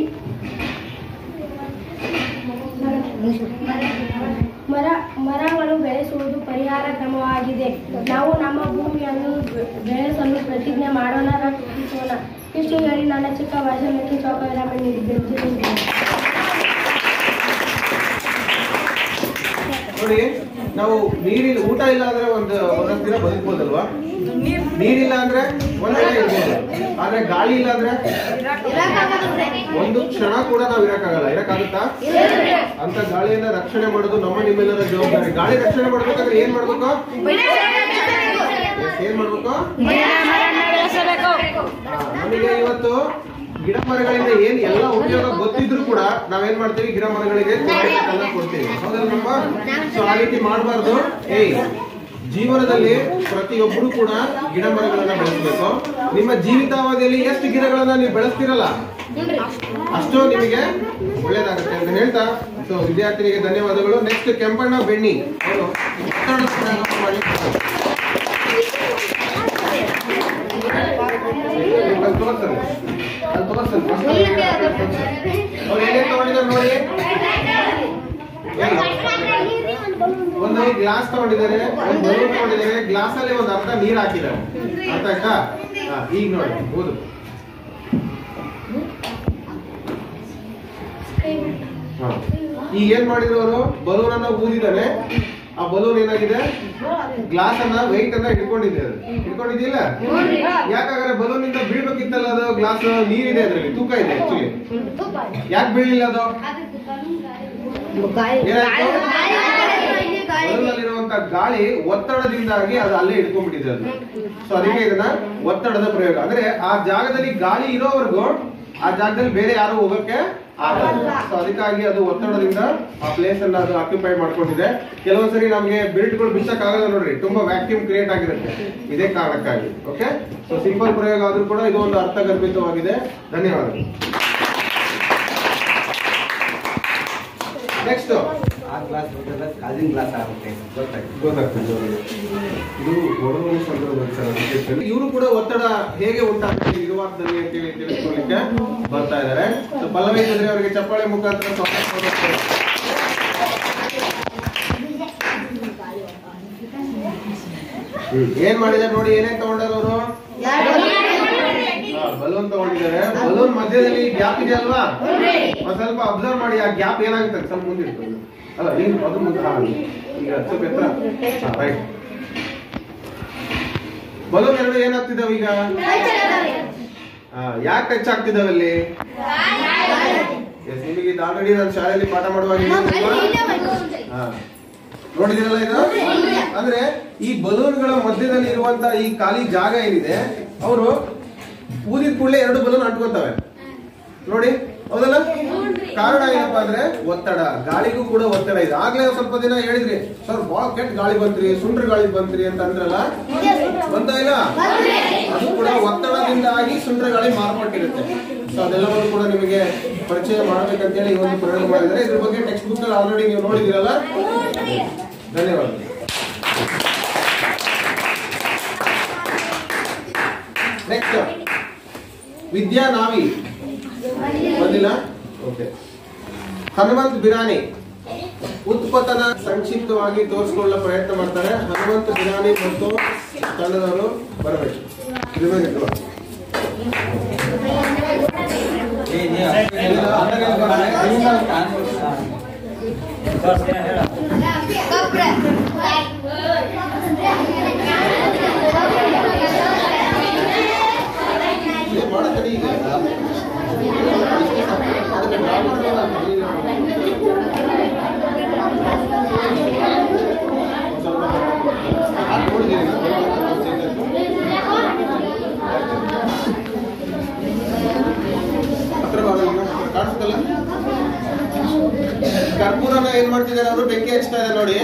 ಮರ ಮರಗಳು ಬೆಳೆಸುವುದು ಪರಿಹಾರ ಕ್ರಮವಾಗಿದೆ ನಾವು ನಮ್ಮ ಭೂಮಿಯನ್ನು ಬೆ- ಬೆಳೆಸಲು ಪ್ರತಿಜ್ಞೆ ಮಾಡೋಣ ರಕ್ಷಿಸೋಣ ಇಷ್ಟು ಹೇಳಿ ನನ್ನ ಚಿಕ್ಕ ಭಾಷಣಕ್ಕೆ ಚೌಕ ವಿರಾಮ ನೀಡಿದ್ದೇನೆ ನೋಡಿ ನಾವು ನೀರಿಲ್ಲ ಊಟ ಇಲ್ಲ ಅಂದ್ರೆ ಒಂದು ಒಂದೊಂದ್ ದಿನ ಬದುಕ್ಬೋದಲ್ವಾ ನೀರಿಲ್ಲ ಅಂದ್ರೆ ಒಂದ್ ದಿನ ಇರ್ಬೋದು ಆದ್ರೆ ಗಾಳಿ ಇಲ್ಲ ಅಂದ್ರೆ ಒಂದು ಕ್ಷಣ ಕೂಡ ನಾವು ಇರಕ್ಕಾಗಲ್ಲ ಇರಕ್ಕಾಗುತ್ತಾ ಅಂತ ಗಾಳಿಯನ್ನ ರಕ್ಷಣೆ ಮಾಡೋದು ನಮ್ಮ ನಿಮ್ಮೆಲ್ಲರ ಜವಾಬ್ದಾರಿ ಗಾಳಿ ರಕ್ಷಣೆ ಮಾಡ್ಬೇಕಾದ್ರೆ ಏನ್ ಮಾಡ್ಬೇಕು Yes, ಏನ್ ಮಾಡ್ಬೇಕು ಹಾ, ನಮಗೆ ಇವತ್ತು ಗಿಡ ಮರಗಳಿಂದ ಏನ್ ಎಲ್ಲ ಉಪಯೋಗ ಗೊತ್ತಿದ್ರು ಕೂಡ ನಾವೇನ್ ಮಾಡ್ತೀವಿ ಗಿಡ ಮರಗಳಿಗೆ ಕೊಡ್ಬೇಕಲ್ಲ ಕೊಡ್ತೀವಿ ಹೌದಲ್ವಪ್ಪ ಸೊ ಆ ರೀತಿ ಮಾಡಬಾರ್ದು ಏಯ್ ಜೀವನದಲ್ಲಿ ಪ್ರತಿಯೊಬ್ಬರು ಕೂಡ ಗಿಡ ಮರಗಳನ್ನ ಬೆಳೆಸಬೇಕು ನಿಮ್ಮ ಜೀವಿತಾವಧಿಯಲ್ಲಿ ಎಷ್ಟು ಗಿಡಗಳನ್ನ ನೀವು ಬೆಳೆಸ್ತಿರಲ್ಲ ಅಷ್ಟು ನಿಮಗೆ ಒಳ್ಳೇದಾಗುತ್ತೆ ಅಂತ ಹೇಳ್ತಾ ಸೊ ವಿದ್ಯಾರ್ಥಿನಿಗೆ ಧನ್ಯವಾದಗಳು ನೆಕ್ಸ್ಟ್ ಕೆಂಪಣ್ಣ ಬೆಣ್ಣಿ ಅವರು ಒತ್ತಡದ ಪ್ರಯೋಗ ಮಾಡಿ ಅಲ್ಲಿ ತೋರ್ಸಲ್ಲ. ಅಲ್ಲಿ ತೋರ್ಸಲ್ಲ. First ಅವ್ರು ಏನೇನ್ ತಗೊಂಡಿದ್ದಾರೆ ನೋಡಿ ಏನು? ಒಂದು ಗ್ಲಾಸ್ ತಗೊಂಡಿದ್ದಾರೆ ಒಂದು ಬಲೂನ್ ತಗೊಂಡಿದ್ದಾರೆ ಗ್ಲಾಸ್ ಅಲ್ಲಿ ಒಂದು ಅರ್ಧ ನೀರ್ ಹಾಕಿದ್ದಾರೆ ಅರ್ಥ ಆಯ್ತಾ ಹಾ, ಈಗ ನೋಡಿ ಓದು ಹಾ. ಈಗ ಏನ್ ಮಾಡಿದ್ರು ಅವರು ಬಲೂನ್ ಅನ್ನ ಊದಿದಾನೆ ಆ ಬಲೂನ್ ಏನಾಗಿದೆ ಗ್ಲಾಸ್ ಅನ್ನ ವೆಯ್ಟ್ ಅನ್ನ ಹಿಡ್ಕೊಂಡಿದೆ ಅದು ಹಿಡ್ಕೊಂಡಿದ್ದಿಲ್ಲ ಯಾಕಾದ್ರೆ ಬಲೂನ್ ಇಂದ ಬೀಳ್ಬೇಕಿತ್ತಲ್ಲ ಅದು ಗ್ಲಾಸ್ ನೀರಿದೆ ಅದ್ರಲ್ಲಿ ತೂಕ ಇದೆ ಆಕ್ಚುಲಿ ಯಾಕೆ ಬೀಳಿಲ್ಲ ಅದು ಏನಾಯ್ತು ಬಲೂನಲ್ಲಿರುವಂತ ಗಾಳಿ ಒತ್ತಡದಿಂದಾಗಿ ಅದು ಅಲ್ಲೇ ಹಿಡ್ಕೊಂಡ್ಬಿಟ್ಟಿದೆ ಅದು ಸೊ ಅದಕ್ಕೆ ಇದನ್ನ ಒತ್ತಡದ ಪ್ರಯೋಗ ಅಂದ್ರೆ ಆ ಜಾಗದಲ್ಲಿ ಗಾಳಿ ಇರೋವರೆಗೂ ಆ ಜಾಗದಲ್ಲಿ ಬೇರೆ ಯಾರು ಹೋಗಕ್ಕೆ ಆಗಲ್ಲ ಸೊ ಅದಕ್ಕಾಗಿ ಅದು ಒತ್ತಡದಿಂದ ಆ ಪ್ಲೇಸ್ ಅನ್ನ ಅದು ಆಕ್ಯುಪೈ ಮಾಡ್ಕೊಂಡಿದೆ ಕೆಲವೊಂದ್ಸರಿ ನಮಗೆ ಬೆಲ್ಟ್ಗಳು ಬಿಚ್ಚಕ್ ಆಗಲ್ಲ ನೋಡ್ರಿ ತುಂಬಾ ವ್ಯಾಕ್ಯೂಮ್ ಕ್ರಿಯೇಟ್ ಆಗಿರುತ್ತೆ ಇದೇ ಕಾರಣಕ್ಕಾಗಿ ಓಕೆ ಸೊ ಸಿಂಪಲ್ ಪ್ರಯೋಗ ಆದ್ರೂ ಕೂಡ ಇದು ಒಂದು ಅರ್ಥಗರ್ಭಿತವಾಗಿದೆ ಧನ್ಯವಾದಗಳು ನೆಕ್ಸ್ಟ್ ಆ ಗ್ಲಾಸ್ ಹೋದಾಗ ಕಾಲಿನ ಗ್ಲಾಸ್ ಆಗುತ್ತೆ ಗೊತ್ತಾಯ್ತು ಗೊತ್ತಾಗ್ತದೆ ಅವ್ರಿಗೆ. ಇದು ಹೊಡೆದು ಸಂದರ್ಭ ಇವರು ಕೂಡ ಒತ್ತಡ ಹೇಗೆ ಉಂಟಾಗ್ತದೆ ಇರುವಾರದಲ್ಲಿ ಅಂತೇಳಿ ತಿಳಿಸ್ಕೊಳ್ಳಿಕ್ಕೆ ಬರ್ತಾ ಇದ್ದಾರೆ ಸೊ ಪಲ್ಲವಿ ಚಂದ್ರಿ ಅವರಿಗೆ ಚಪ್ಪಾಳೆ ಮುಖಾಂತರ ಸ್ವಾಗತ ಕೋರುತ್ತೇವೆ. ಹ್ಮ್. ಏನ್ ಮಾಡಿದಾರೆ ನೋಡಿ ಏನೇನ್ ತಗೊಂಡಾರ ಅವರು ಬಲೂನ್ ತಗೊಂಡಿದ್ದಾರೆ ಬಲೂನ್ ಮಧ್ಯದಲ್ಲಿ ಗ್ಯಾಪ್ ಇದೆ ಅಲ್ವಾ ಒಂದ್ ಸ್ವಲ್ಪ ಅಬ್ಸರ್ವ್ ಮಾಡಿ ಆ ಗ್ಯಾಪ್ ಏನಾಗುತ್ತೆ ಸ್ವಲ್ಪ ಮುಂದಿರ್ತದೆ ಅಲ್ಲ ಏನು ಅದು ಮುಂದೆ ಹಾ, ಈಗ ಸ್ವಲ್ಪ ಎತ್ತರ ರೈಟ್ ಬಲೂನ್ ಎರಡು ಏನಾಗ್ತಿದಾವ ಈಗ ಯಾಕೆ ಟಚ್ ಆಗ್ತಿದಾವೆ ಅಲ್ಲಿ Yes, ನಿಮಗೆ ಇದು ಆಲ್ರೆಡಿ ನಾನು ಶಾಲೆಯಲ್ಲಿ ಪಾಠ ಮಾಡುವಾಗ ಹೇಳಿದ್ನಲ್ವಾ? ಹಾ. ನೋಡಿದಿರಲ್ಲ ಇದು ಅಂದ್ರೆ ಈ ಬಲೂನ್ಗಳ ಮಧ್ಯದಲ್ಲಿ ಇರುವಂತ ಈ ಖಾಲಿ ಜಾಗ ಏನಿದೆ ಅವರು ಊದಿದ ಕೂಡಲೇ ಎರಡು ಬಲೂನ್ ಅಂಟ್ಕೊತವೆ ನೋಡಿ ಹೌದಲ್ಲ ಕಾರಣ ಏನಪ್ಪಾ ಅಂದ್ರೆ ಒತ್ತಡ ಗಾಳಿಗೂ ಕೂಡ ಒತ್ತಡ ಇದೆ ಆಗ್ಲೇ ಒಂದ್ ಸ್ವಲ್ಪ ದಿನ ಹೇಳಿದ್ರಿ ಸರ್ ಬಹಳ ಕೆಟ್ಟ ಗಾಳಿ ಬಂತ್ರಿ ಸುಂಡ್ರ ಗಾಳಿ ಬಂತ್ರಿ ಅಂತ ಅಂದ್ರಲ್ಲ ಬಂತ ಇಲ್ಲ ಅದು ಕೂಡ ಒತ್ತಡದಿಂದಾಗಿ ಸುಂಡ್ರ ಗಾಳಿ ಮಾರ್ಪಟ್ಟಿರುತ್ತೆ ಸೊ ಅದೆಲ್ಲವನ್ನು ಕೂಡ ನಿಮಗೆ ಪರಿಚಯ ಮಾಡ್ಬೇಕಂತೇಳಿ ಈ ಒಂದು ಪ್ರಯೋಗ ಮಾಡಿದ್ದಾರೆ ಇದ್ರ ಬಗ್ಗೆ ಟೆಕ್ಸ್ಟ್ ಬುಕ್ ಅಲ್ಲಿ ಆಲ್ರೆಡಿ ನೀವು ನೋಡಿದಿರಲ್ಲ ಧನ್ಯವಾದ ನೆಕ್ಸ್ಟ್ ವಿದ್ಯಾ ನಾವಿ ಬಂದಿಲ್ಲ ಓಕೆ ಹನುಮಂತ್ ಬಿರಾನಿ ಉತ್ಪತ್ತನ ಸಂಕ್ಷಿಪ್ತವಾಗಿ ತೋರಿಸಿಕೊಳ್ಳೋ ಪ್ರಯತ್ನ ಮಾಡ್ತಾರೆ ಹನುಮಂತ ಬಿರಾನಿ ಮತ್ತು ತಂಡದವರು ಬರಬೇಕು ರಿಮೈನ್ ಇಟ್ಕೊ. ಏನ್ ಮಾಡತ್ತೀರಿ ಈಗ? ಅದನ್ನ ಡ್ರಾ ಮಾಡೋಣ. ಒಂದ್ ಸ್ವಲ್ಪ ಹಾಕ್ ನೋಡಿದೀನಿ. ಹತ್ರ ಬಾ, ಈಗ ಕಾಣಿಸ್ತಲ್ಲ ಕರ್ಪೂರನ ಏನ್ ಮಾಡ್ತಿದ್ದಾರೆ ಅವರು ಬೆಂಕಿ ಹಚ್ತಾ ಇದ್ದಾರೆ ನೋಡಿ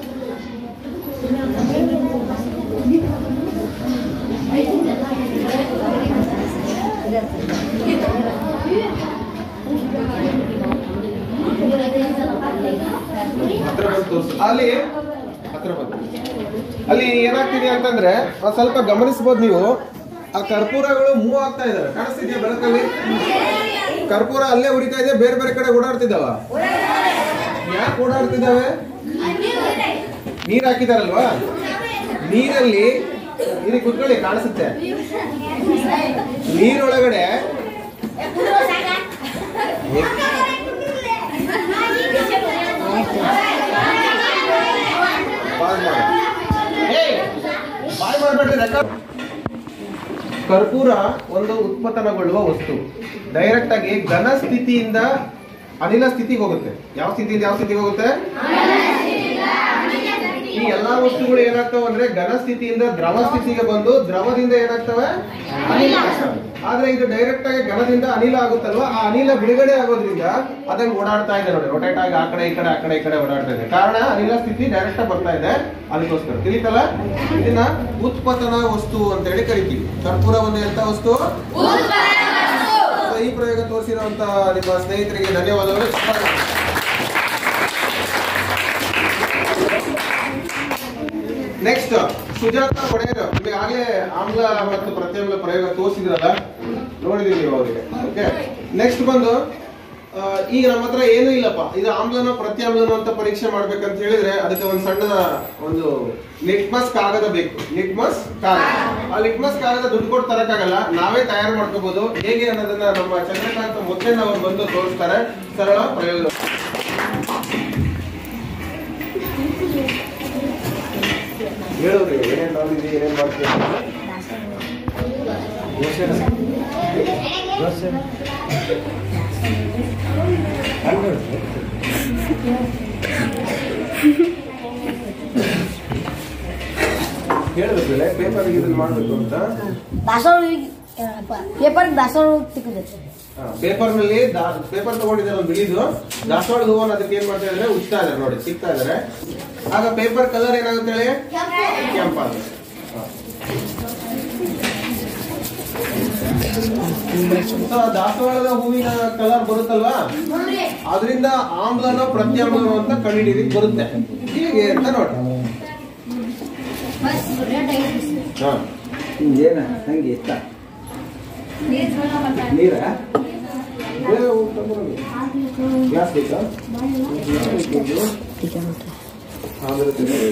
ಹತ್ರ ಬಂದು ತೋರ್ಸು ಅಲ್ಲಿ ಹತ್ರ ಬಂದು ಅಲ್ಲಿ ಏನಾಗ್ತಿದೆ ಅಂತಂದ್ರೆ ಒಂದ್ ಸ್ವಲ್ಪ ಗಮನಿಸಬಹುದು ನೀವು ಆ ಕರ್ಪೂರಗಳು ಮೂವ್ ಆಗ್ತಾ ಇದಾವೆ ಕಾಣಿಸ್ತಿದ್ಯಾ ಬೆಳಕಲ್ಲಿ ಕರ್ಪೂರ ಅಲ್ಲೇ ಉರಿತಾ ಇದೆ ಬೇರೆ ಬೇರೆ ಕಡೆ ಓಡಾಡ್ತಿದ್ದಾವ ಯಾಕೆ ಓಡಾಡ್ತಿದ್ದಾವೆ ನೀರ್ ಹಾಕಿದಾರಲ್ವಾ ನೀರಲ್ಲಿ ಇಲ್ಲಿ ಕುತ್ಕೊಳ್ಳಿ ಕಾಣಿಸುತ್ತೆ ನೀರೊಳಗಡೆ ಪಾಸ್ ಮಾಡಿ ಏಯ್, ಬಾಯ್ ಮಾಡ್ಬೇಡ್ರಿ ರೆಕಾರ್ಡ್ ಕರ್ಪೂರ ಒಂದು ಉತ್ಪತ್ತನಗೊಳ್ಳುವ ವಸ್ತು ಡೈರೆಕ್ಟ್ ಆಗಿ ಘನ ಸ್ಥಿತಿಯಿಂದ ಅನಿಲ ಸ್ಥಿತಿಗೆ ಹೋಗುತ್ತೆ ಯಾವ ಸ್ಥಿತಿಯಿಂದ ಯಾವ ಸ್ಥಿತಿಗೆ ಹೋಗುತ್ತೆ ಈ ಎಲ್ಲಾ ವಸ್ತುಗಳು ಏನಾಗ್ತಾವ ಅಂದ್ರೆ ಘನ ಸ್ಥಿತಿಯಿಂದ ದ್ರವ ಸ್ಥಿತಿಗೆ ಬಂದು ದ್ರವದಿಂದ ಏನಾಗ್ತವೆ ಅನಿಲ ಆಗ್ತವೆ. ಆದ್ರೆ ಇದು ಡೈರೆಕ್ಟ್ ಆಗಿ ಘನದಿಂದ ಅನಿಲ ಆಗುತ್ತಲ್ವಾ ಆ ಅನಿಲ ಬಿಡುಗಡೆ ಆಗೋದ್ರಿಂದ ಅದನ್ನ ಓಡಾಡ್ತಾ ಇದೆ ನೋಡಿ ರೊಟೇಟ್ ಆಗಿ ಆ ಕಡೆ ಈ ಕಡೆ ಆ ಕಡೆ ಈ ಕಡೆ ಓಡಾಡ್ತಾ ಇದೆ ಕಾರಣ ಅನಿಲ ಸ್ಥಿತಿ ಡೈರೆಕ್ಟ್ ಆಗಿ ಬರ್ತಾ ಇದೆ ಅದಕ್ಕೋಸ್ಕರ ತಿಳಿತಲ್ಲ ಇದನ್ನ ಉತ್ಪತನ ವಸ್ತು ಅಂತ ಹೇಳಿ ಕರಿತೀವಿ ಕರ್ಪೂರ ಒಂದು ಎಂತ ವಸ್ತು So, ಈ ಪ್ರಯೋಗ ತೋರಿಸಿರುವಂತ ನಿಮ್ಮ ಸ್ನೇಹಿತರಿಗೆ ಧನ್ಯವಾದಗಳು ನೆಕ್ಸ್ಟ್ ಸುಜಾತ ಒಡೆಯರ್ ನಿಮಗೆ ಆಗಲೇ ಆಮ್ಲ ಮತ್ತು ಪ್ರತ್ಯಾಮ್ಲ ಪ್ರಯೋಗ ತೋರಿಸಿದ್ರಲ್ಲ ನೋಡಿದೀವಿ ನೀವು ಅವರಿಗೆ ಓಕೆ ನೆಕ್ಸ್ಟ್ ಬಂದು ಆ, ಈಗ ನಮ್ಮ ಹತ್ರ ಏನೂ ಇಲ್ಲಪ್ಪ ಇದು ಆಮ್ಲನ ಪ್ರತ್ಯಾಮ್ಲನ ಅಂತ ಪರೀಕ್ಷೆ ಮಾಡ್ಬೇಕಂತ ಹೇಳಿದ್ರೆ ಅದಕ್ಕೆ ಒಂದು ಸಣ್ಣ ಒಂದು ಲಿಟ್ಮಸ್ ಕಾಗದ ಬೇಕು ಲಿಟ್ಮಸ್ ಕಾಗದ ಆ ಲಿಟ್ಮಸ್ ಕಾಗದ ದುಡ್ಡು ಕೊಟ್ಟು ತರಕ್ಕಾಗಲ್ಲ ನಾವೇ ತಯಾರು ಮಾಡ್ಕೋಬಹುದು ಹೇಗೆ ಅನ್ನೋದನ್ನ ನಮ್ಮ ಚಂದ್ರಕಾಂತ್ ಮುತ್ತಣ್ಣ ಅವರು ಬಂದು ತೋರಿಸ್ತಾರೆ ಸರಳ ಪ್ರಯೋಗ ಹೇಳೋರಿ ಏನೇನ್ ನೋಡಿದ್ರಿ ಏನೇನ್ ಮಾಡ್ತೀವಿ ಅಂತ. ಹೇಳ್ಬೇಕು ಪೇಪರ್ ಇದನ್ನ ಮಾಡ್ಬೇಕು ಅಂತ ದಾಸವಾಳ ಪೇಪರ್ ದಾಸವಾಳ ತಿಕ್ಕದೆ ಪೇಪರ್ ನಲ್ಲಿ ಪೇಪರ್ ತಗೊಂಡಿದ್ದಾರೆ ಒಂದು ಬಿಳಿದು ದಾಸವಾಳದ ಹೂವನ್ನ ಅದಕ್ಕೆ ಏನ್ ಮಾಡ್ತಾ ಇದಾರೆ ಉಚ್ತಾ ಇದಾರೆ ನೋಡಿ ಸಿಗ್ತಾ ಇದಾರೆ ಆಗ ಪೇಪರ್ ಕಲರ್ ಏನಾಗುತ್ತೆ ಹೇಳಿ ಕೆಂಪಾಗುತ್ತೆ So, ದಾಸವಾಳದ ಹೂವಿನ ಕಲರ್ ಬರುತ್ತಲ್ವಾ ಅದರಿಂದ ಆಮ್ಲನೋ ಪ್ರತ್ಯಾಮ್ಲನೋ ಅಂತ ಕಂಡುಹಿಡಿಯಲಿಕ್ಕೆ ಬರುತ್ತೆ ಹೇಗೆ ಅಂತ ನೋಡಿ ಹಾ ಏನ ನಂಗೆ ಇಷ್ಟ ನೀರ ಬೇರೆ ಊಟ ಬರೋದು. ಗ್ಲಾಸ್ ಬೇಕಾ ಆಮೇಲೆ ತಿನ್ನೋದು.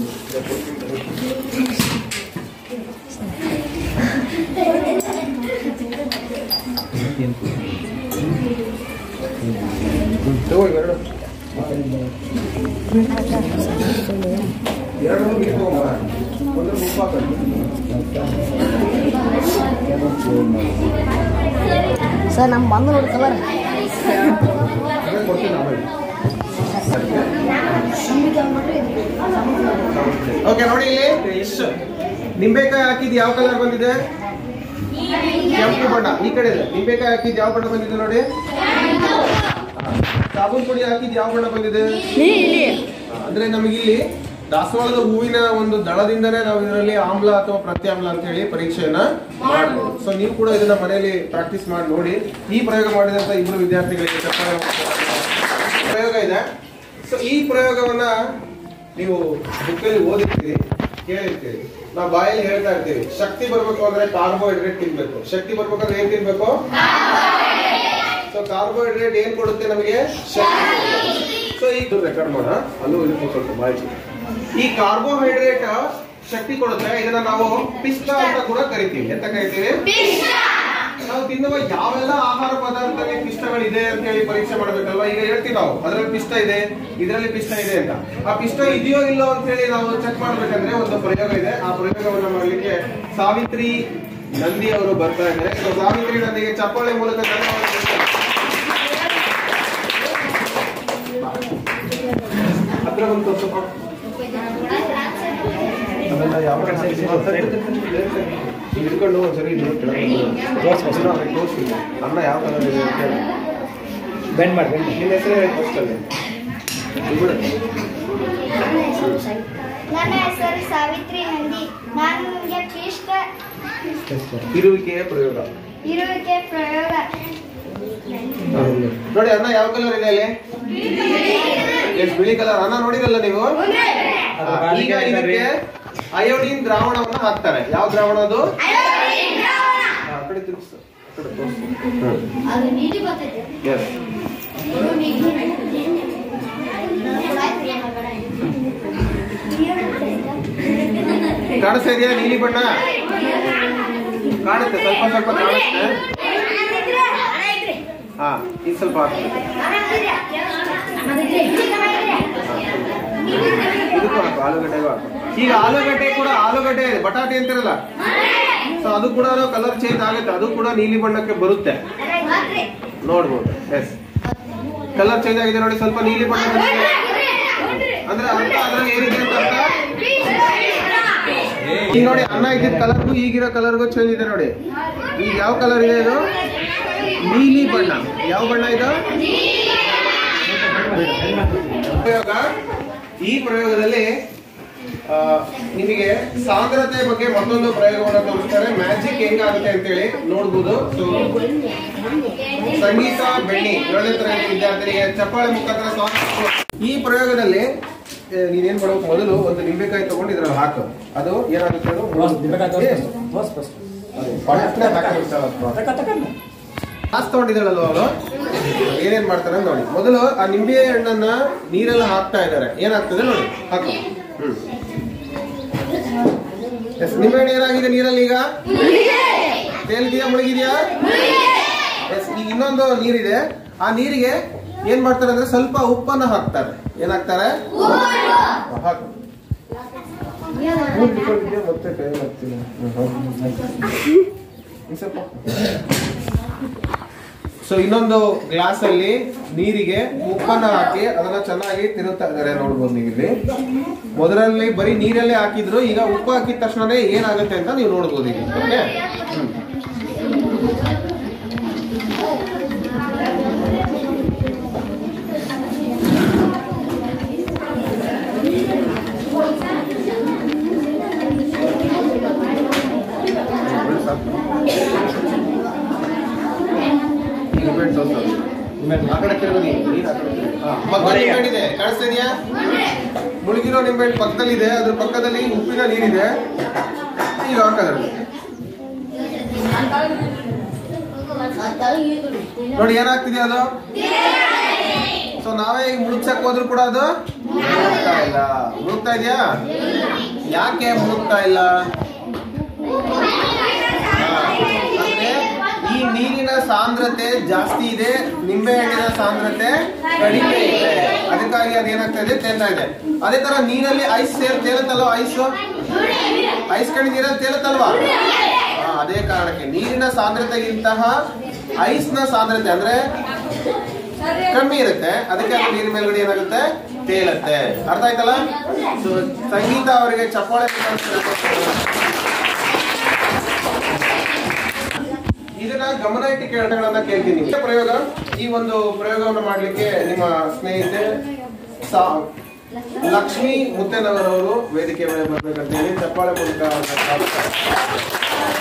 ತಗೊಳ್ಳಿ ಎರಡು ಎರಡು ನೀರು ತಗೊಂಬ ಒಂದು ಉಪ್ಪು ಹಾಕಿ ಸರ್ ನಮ್ಮ ಬಂದು ನೋಡಿ ಕಲರ್ ಆಮೇಲೆ ಕೊಡ್ತೀನಿ ಆಮೇಲೆ ಓಕೆ ನೋಡಿ ಇಲ್ಲಿ ಇಷ್ಟು ನಿಂಬೆಕಾಯಿ ಹಾಕಿದ್ ಯಾವ ಕಲರ್ ಬಂದಿದೆ ಕೆಂಪು ಬಣ್ಣ ಈ ಕಡೆ ಇದೆ ನಿಂಬೆಕಾಯಿ ಹಾಕಿದ್ ಯಾವ ಬಣ್ಣ ಬಂದಿದೆ ನೋಡಿ ಸಾಬೂನ್ ಪುಡಿ ಹಾಕಿದ್ ಯಾವ ಬಣ್ಣ ಬಂದಿದೆ ಹಾ, ಅಂದ್ರೆ ನಮಗಿಲ್ಲಿ ದಾಸವಾಳದ ಹೂವಿನ ಒಂದು ದಳದಿಂದನೇ ನಾವು ಇದರಲ್ಲಿ ಆಮ್ಲ ಅಥವಾ ಪ್ರತ್ಯಾಮ್ಲ ಅಂತ ಹೇಳಿ ಪರೀಕ್ಷೆಯನ್ನ ಮಾಡಬಹುದು ಸೊ ನೀವು ಕೂಡ ಇದನ್ನ ಮನೆಯಲ್ಲಿ ಪ್ರಾಕ್ಟೀಸ್ ಮಾಡಿ ನೋಡಿ ಈ ಪ್ರಯೋಗ ಮಾಡಿದಂತ ಇಬ್ಬರು ವಿದ್ಯಾರ್ಥಿಗಳಿಗೆ ಚಪ್ಪಾಳೆ ಹೊಡೆದು ಪ್ರಯೋಗ ಇದೆ ಸೊ ಈ ಪ್ರಯೋಗವನ್ನ ನೀವು ಬುಕ್ಕಲ್ಲಿ ಓದಿರ್ತೀರಿ ಕೇಳಿರ್ತೀರಿ ನಾವು ಬಾಯಲ್ಲಿ ಹೇಳ್ತಾ ಇರ್ತೀವಿ ಶಕ್ತಿ ಬರ್ಬೇಕು ಅಂದ್ರೆ ಕಾರ್ಬೋಹೈಡ್ರೇಟ್ ತಿನ್ಬೇಕು ಶಕ್ತಿ ಬರ್ಬೇಕಂದ್ರೆ ಏನ್ ತಿನ್ಬೇಕು ಸೊ ಕಾರ್ಬೋಹೈಡ್ರೇಟ್ ಏನ್ ಕೊಡುತ್ತೆ ನಮಗೆ ಸೊ ಈಗ ರೆಕಾರ್ಡ್ ಮಾಡ ಅಲ್ಲೂ ಇದಕ್ಕೂ ಸ್ವಲ್ಪ ಮಾಹಿತಿ ಈ ಕಾರ್ಬೋಹೈಡ್ರೇಟ್ ಶಕ್ತಿ ಕೊಡುತ್ತೆ ಇದನ್ನ ನಾವು ಪಿಷ್ಟ ಅಂತ ಕೂಡ ಕರಿತೀವಿ ಎಂತ ಕರಿತೀವಿ ನಾವು ತಿನ್ನುವ ಯಾವೆಲ್ಲ ಆಹಾರ ಪದಾರ್ಥದಲ್ಲಿ ಪಿಷ್ಟಗಳಿದೆ ಅಂತ ಹೇಳಿ ಪರೀಕ್ಷೆ ಮಾಡ್ಬೇಕಲ್ವಾ ಈಗ ಹೇಳ್ತೀವಿ ನಾವು ಅದರಲ್ಲಿ ಪಿಷ್ಟ ಇದೆ ಇದರಲ್ಲಿ ಪಿಷ್ಟ ಇದೆ ಅಂತ ಆ ಪಿಷ್ಟ ಇದೆಯೋ ಇಲ್ಲೋ ಅಂತ ಹೇಳಿ ನಾವು ಚೆಕ್ ಮಾಡ್ಬೇಕಂದ್ರೆ ಒಂದು ಪ್ರಯೋಗ ಇದೆ ಆ ಪ್ರಯೋಗವನ್ನ ಮಾಡ್ಲಿಕ್ಕೆ ಸಾವಿತ್ರಿ ನಂದಿ ಅವರು ಬರ್ತಾ ಇದ್ದಾರೆ So, ಸಾವಿತ್ರಿ ನಂದಿಗೆ ಚಪ್ಪಾಳೆ ಮೂಲಕ ಧನ್ಯವಾದ ಹೇಳ್ತೇನೆ. ಹತ್ರ ಬಂದು ತೋರ್ಸಪ್ಪ. ಅದನ್ನ ಯಾವ ಕಡೆ ಹಾಕಿದ್ದೀವಿ? ಈಗ ಹಿಡ್ಕೊಂಡು ಒಂದ್ಸರಿ ಇದು ಕೆಳಗೆ ತೋರ್ಸು. ಅವ್ರಿಗೆ ತೋರ್ಸು. ಅನ್ನ ಯಾವ ಕಲರ್ ಇದೆ ಅಂತ ಹೇಳಿ. ಬೆಂಡ್ ಮಾಡಿ ಬೆಂಡ್ ನಿನ್ನ ಹೆಸರು ಹೇಳಿ first ಅಲ್ಲಿ. ಇವ್ಳು. ನನ್ನ ಹೆಸರು ಸಾವಿತ್ರಿ ನಂದಿ ನಾನು ನಿಮಗೆ ಪಿಷ್ಟ ಇರುವಿಕೆಯ ಪ್ರಯೋಗ ಇರುವಿಕೆ ಪ್ರಯೋಗ ನೋಡಿ ಅನ್ನ ಯಾವ ಕಲರ್ ಇದೆ ಅಲ್ಲಿ ಎಷ್ಟು ಬಿಳಿ ಕಲರ್ ಅನ್ನ ನೋಡಿರಲ್ಲ ನೀವು ಹಾ, ಈಗ ಇದಕ್ಕೆ ಅಯೋಡಿನ್ ದ್ರಾವಣವನ್ನ ಹಾಕ್ತಾರೆ ಯಾವ ದ್ರಾವಣ ಅದು ಹಾ, ಆ ಕಡೆ ತಿರ್ಗ್ಸು. ಆ ಕಡೆ ತೋರ್ಸು. ಹ್ಮ್. ಅದು ನೀತಿ ಗೊತ್ತೈತೆ Yes. ಕಾಣಿಸ್ತಾ ಇದೆಯಾ ನೀಲಿ ಬಣ್ಣ ಕಾಣುತ್ತೆ ಸ್ವಲ್ಪ ಸ್ವಲ್ಪ ಕಾಣುತ್ತೆ ಹಾ ಈಗ ಸ್ವಲ್ಪ ಹಾಕು. ಇದಕ್ಕೂ ಹಾಕು ಆಲೂಗಡ್ಡೆಗೂ ಹಾಕು ಈಗ ಆಲೂಗಡ್ಡೆ ಕೂಡ ಆಲೂಗಡ್ಡೆ ಇದೆ ಬಟಾಟೆ ಅಂತಿರಲ್ಲ ಸೊ ಅದು ಕೂಡ ಕಲರ್ ಚೇಂಜ್ ಆಗುತ್ತೆ ಅದು ಕೂಡ ನೀಲಿ ಬಣ್ಣಕ್ಕೆ ಬರುತ್ತೆ ನೋಡ್ಬೋದು ಎಸ್ ಕಲರ್ ಚೇಂಜ್ ಆಗಿದೆ ನೋಡಿ ಸ್ವಲ್ಪ ನೀಲಿ ಬಣ್ಣ ಬಂದಿದೆ. ಅಂದ್ರೆ ಅರ್ಥ ಅದ್ರಲ್ಲಿ ಏನಿದೆ ಅಂತ ಅರ್ಥ ಈಗ ನೋಡಿ ಅನ್ನ ಇದ್ದಿದ್ದ ಕಲರ್ಗೂ ಈಗಿರೋ ಕಲರ್ಗೂ ಚೇಂಜ್ ಇದೆ ನೋಡಿ ಈಗ ಯಾವ ಕಲರ್ ಇದೆ ಇದು ನೀಲಿ ಬಣ್ಣ ಯಾವ ಬಣ್ಣ ಇದು ಪ್ರಯೋಗ ಈ ಪ್ರಯೋಗದಲ್ಲಿ ಆ, ನಿಮಗೆ ಸಾಂದ್ರತೆ ಬಗ್ಗೆ ಮತ್ತೊಂದು ಪ್ರಯೋಗವನ್ನು ತೋರಿಸ್ತಾರೆ ಮ್ಯಾಜಿಕ್ ಹೆಂಗಾಗುತ್ತೆ ಅಂತೇಳಿ ನೋಡ್ಬೋದು ಸೊ ಸಂಗೀತ ಬೆಣ್ಣಿ ಏಳನೇ ತರಗತಿ ವಿದ್ಯಾರ್ಥಿನಿಗೆ ಚಪ್ಪಾಳೆ ಮುಖಾಂತರ ಸ್ವಾಗತ ಈ ಪ್ರಯೋಗದಲ್ಲಿ ಆ, ನೀನೇನ್ ಮಾಡ್ಬೇಕು ಮೊದಲು ಒಂದು ನಿಂಬೆಕಾಯಿ ತಗೊಂಡು ಇದ್ರಲ್ಲಿ ಹಾಕು ಅದು ಏನಾಗುತ್ತೆ ಅದು Yes. ಅದೇ, ಪಕ್ಕನೆ ಹಾಕ್ಬೇಕು ಸರ್ ಅದು. ಗ್ಲಾಸ್ ತಗೊಂಡಿದ್ದಾಳಲ್ವ ಅವಳು ಏನೇನ್ ಮಾಡ್ತಾರೆ ಅಂತ ನೋಡಿ ಮೊದಲು ಆ ನಿಂಬೆ ಹಣ್ಣನ್ನ ನೀರೆಲ್ಲ ಹಾಕ್ತಾ ಇದ್ದಾರೆ ಏನಾಗ್ತದೆ ನೋಡಿ ಹಾಕು ಹ್ಮ್ ಎಸ್ ನಿಂಬೆ ಹಣ್ಣು ಏನಾಗಿದೆ ನೀರಲ್ಲಿ ಈಗ ತೇಲ್ಗಿದೆಯಾ ಮುಳುಗಿದೆಯಾ ಎಸ್ ಈಗ ಇನ್ನೊಂದು ನೀರಿದೆ ಆ ನೀರಿಗೆ ಏನ್ ಮಾಡ್ತಾರೆ ಅಂದ್ರೆ ಸ್ವಲ್ಪ ಉಪ್ಪನ್ನ ಹಾಕ್ತಾರೆ ಏನಾಗ್ತಾರೆ ಹಾಕು ಮೂರ್ ಬಿಟ್ಕೊಂಡಿದ್ಯಾ? ಮತ್ತೆ ಕೈ ಹಾಕ್ತೀನಿ. ಹ್ಮ್, ಹೌದು. ಇನ್ ಸ್ವಲ್ಪ ಸೊ ಇನ್ನೊಂದು ಗ್ಲಾಸ್ ಅಲ್ಲಿ ನೀರಿಗೆ ಉಪ್ಪನ್ನ ಹಾಕಿ ಅದನ್ನ ಚೆನ್ನಾಗಿ ತಿರುತ್ತಾ ಇದಾರೆ ನೋಡ್ಬೋದು ನೀವು ಇಲ್ಲಿ ಮೊದಲಲ್ಲಿ ಬರೀ ನೀರಲ್ಲೇ ಹಾಕಿದ್ರು ಈಗ ಉಪ್ಪು ಹಾಕಿದ ತಕ್ಷಣನೇ ಏನಾಗುತ್ತೆ ಅಂತ ನೀವು ನೋಡ್ಬೋದು ಈಗ ಓಕೆ ಈಗ ಬೆಡ್ ತೋರ್ಸು. ಆ ಕಡೆ ತಿರುಗು ನೀನು. ನೀನು ಆ ಕಡೆ ತಿರುಗು. ಹಾ, ಪಕ್ಕದಲ್ಲಿ ನಿಂಬೆಹಣ್ಣು ಇದೆ ಕಾಣಿಸ್ತಾ ಇದೆಯಾ ಮುಳುಗಿರೋ ನಿಂಬೆಹಣ್ಣು ಪಕ್ಕದಲ್ಲಿ ಇದೆ ಅದ್ರ ಪಕ್ಕದಲ್ಲಿ ಉಪ್ಪಿನ ನೀರಿದೆ ಈಗ ಹಾಕೋದ್ರಲ್ಲಿ ನೋಡಿ ಏನಾಗ್ತಿದೆ ಅದು ಸೊ ನಾವೇ ಈಗ ಮುಳುಗ್ಸಕ್ ಹೋದ್ರು ಕೂಡ ಅದು ಮುಳುಗ್ತಾ ಇಲ್ಲ ಮುಳುಗ್ತಾ ಇದೆಯಾ ಯಾಕೆ ಮುಳುಗ್ತಾ ಇಲ್ಲ ಹಾ, ಅಂದ್ರೆ ಈ ನೀರಿನ ಸಾಂದ್ರತೆ ಜಾಸ್ತಿ ಇದೆ ನಿಂಬೆ ಹಣ್ಣಿನ ಸಾಂದ್ರತೆ ಕಡಿಮೆ ಇದೆ ಅದಕ್ಕಾಗಿ ಅದೇನಾಗ್ತಾ ಇದೆ ತೇಲ್ತಾ ಇದೆ ಅದೇ ತರ ನೀರಲ್ಲಿ ಐಸ್ ಸೇರ್ ತೇಲತ್ತಲ್ವ ಐಸ್ ಐಸ್ ಕಣಿ ನೀರಲ್ಲಿ ತೇಲತ್ತಲ್ವಾ ಹಾ, ಅದೇ ಕಾರಣಕ್ಕೆ ನೀರಿನ ಸಾಂದ್ರತೆಗಿಂತಹ ಐಸ್ ನ ಸಾಂದ್ರತೆ ಅಂದ್ರೆ ಕಮ್ಮಿ ಇರುತ್ತೆ ಅದಕ್ಕೆ ಅದು ನೀರಿನ ಮೇಲ್ಗಡೆ ಏನಾಗುತ್ತೆ ತೇಲತ್ತೆ ಅರ್ಥ ಆಯ್ತಲ್ಲ ಸೊ ಸಂಗೀತ ಅವರಿಗೆ ಚಪ್ಪಾಳೆ ಇದನ್ನ ಗಮನ ಇಟ್ಟು ಕೇಳಗಳನ್ನ ಕೇಳ್ತೀನಿ ಈ ಪ್ರಯೋಗ ಈ ಒಂದು ಪ್ರಯೋಗವನ್ನು ಮಾಡ್ಲಿಕ್ಕೆ ನಿಮ್ಮ ಸ್ನೇಹಿತೆ ಸಾ ಲಕ್ಷ್ಮಿ ಮುತ್ತೇನವರವರು ವೇದಿಕೆ ಮೇಲೆ ಬರ್ಬೇಕಂತ ಹೇಳಿ ಚಪ್ಪಾಳೆ ಮೂಲಕ ಅವ್ರನ್ನ ಸ್ವಾಗತ.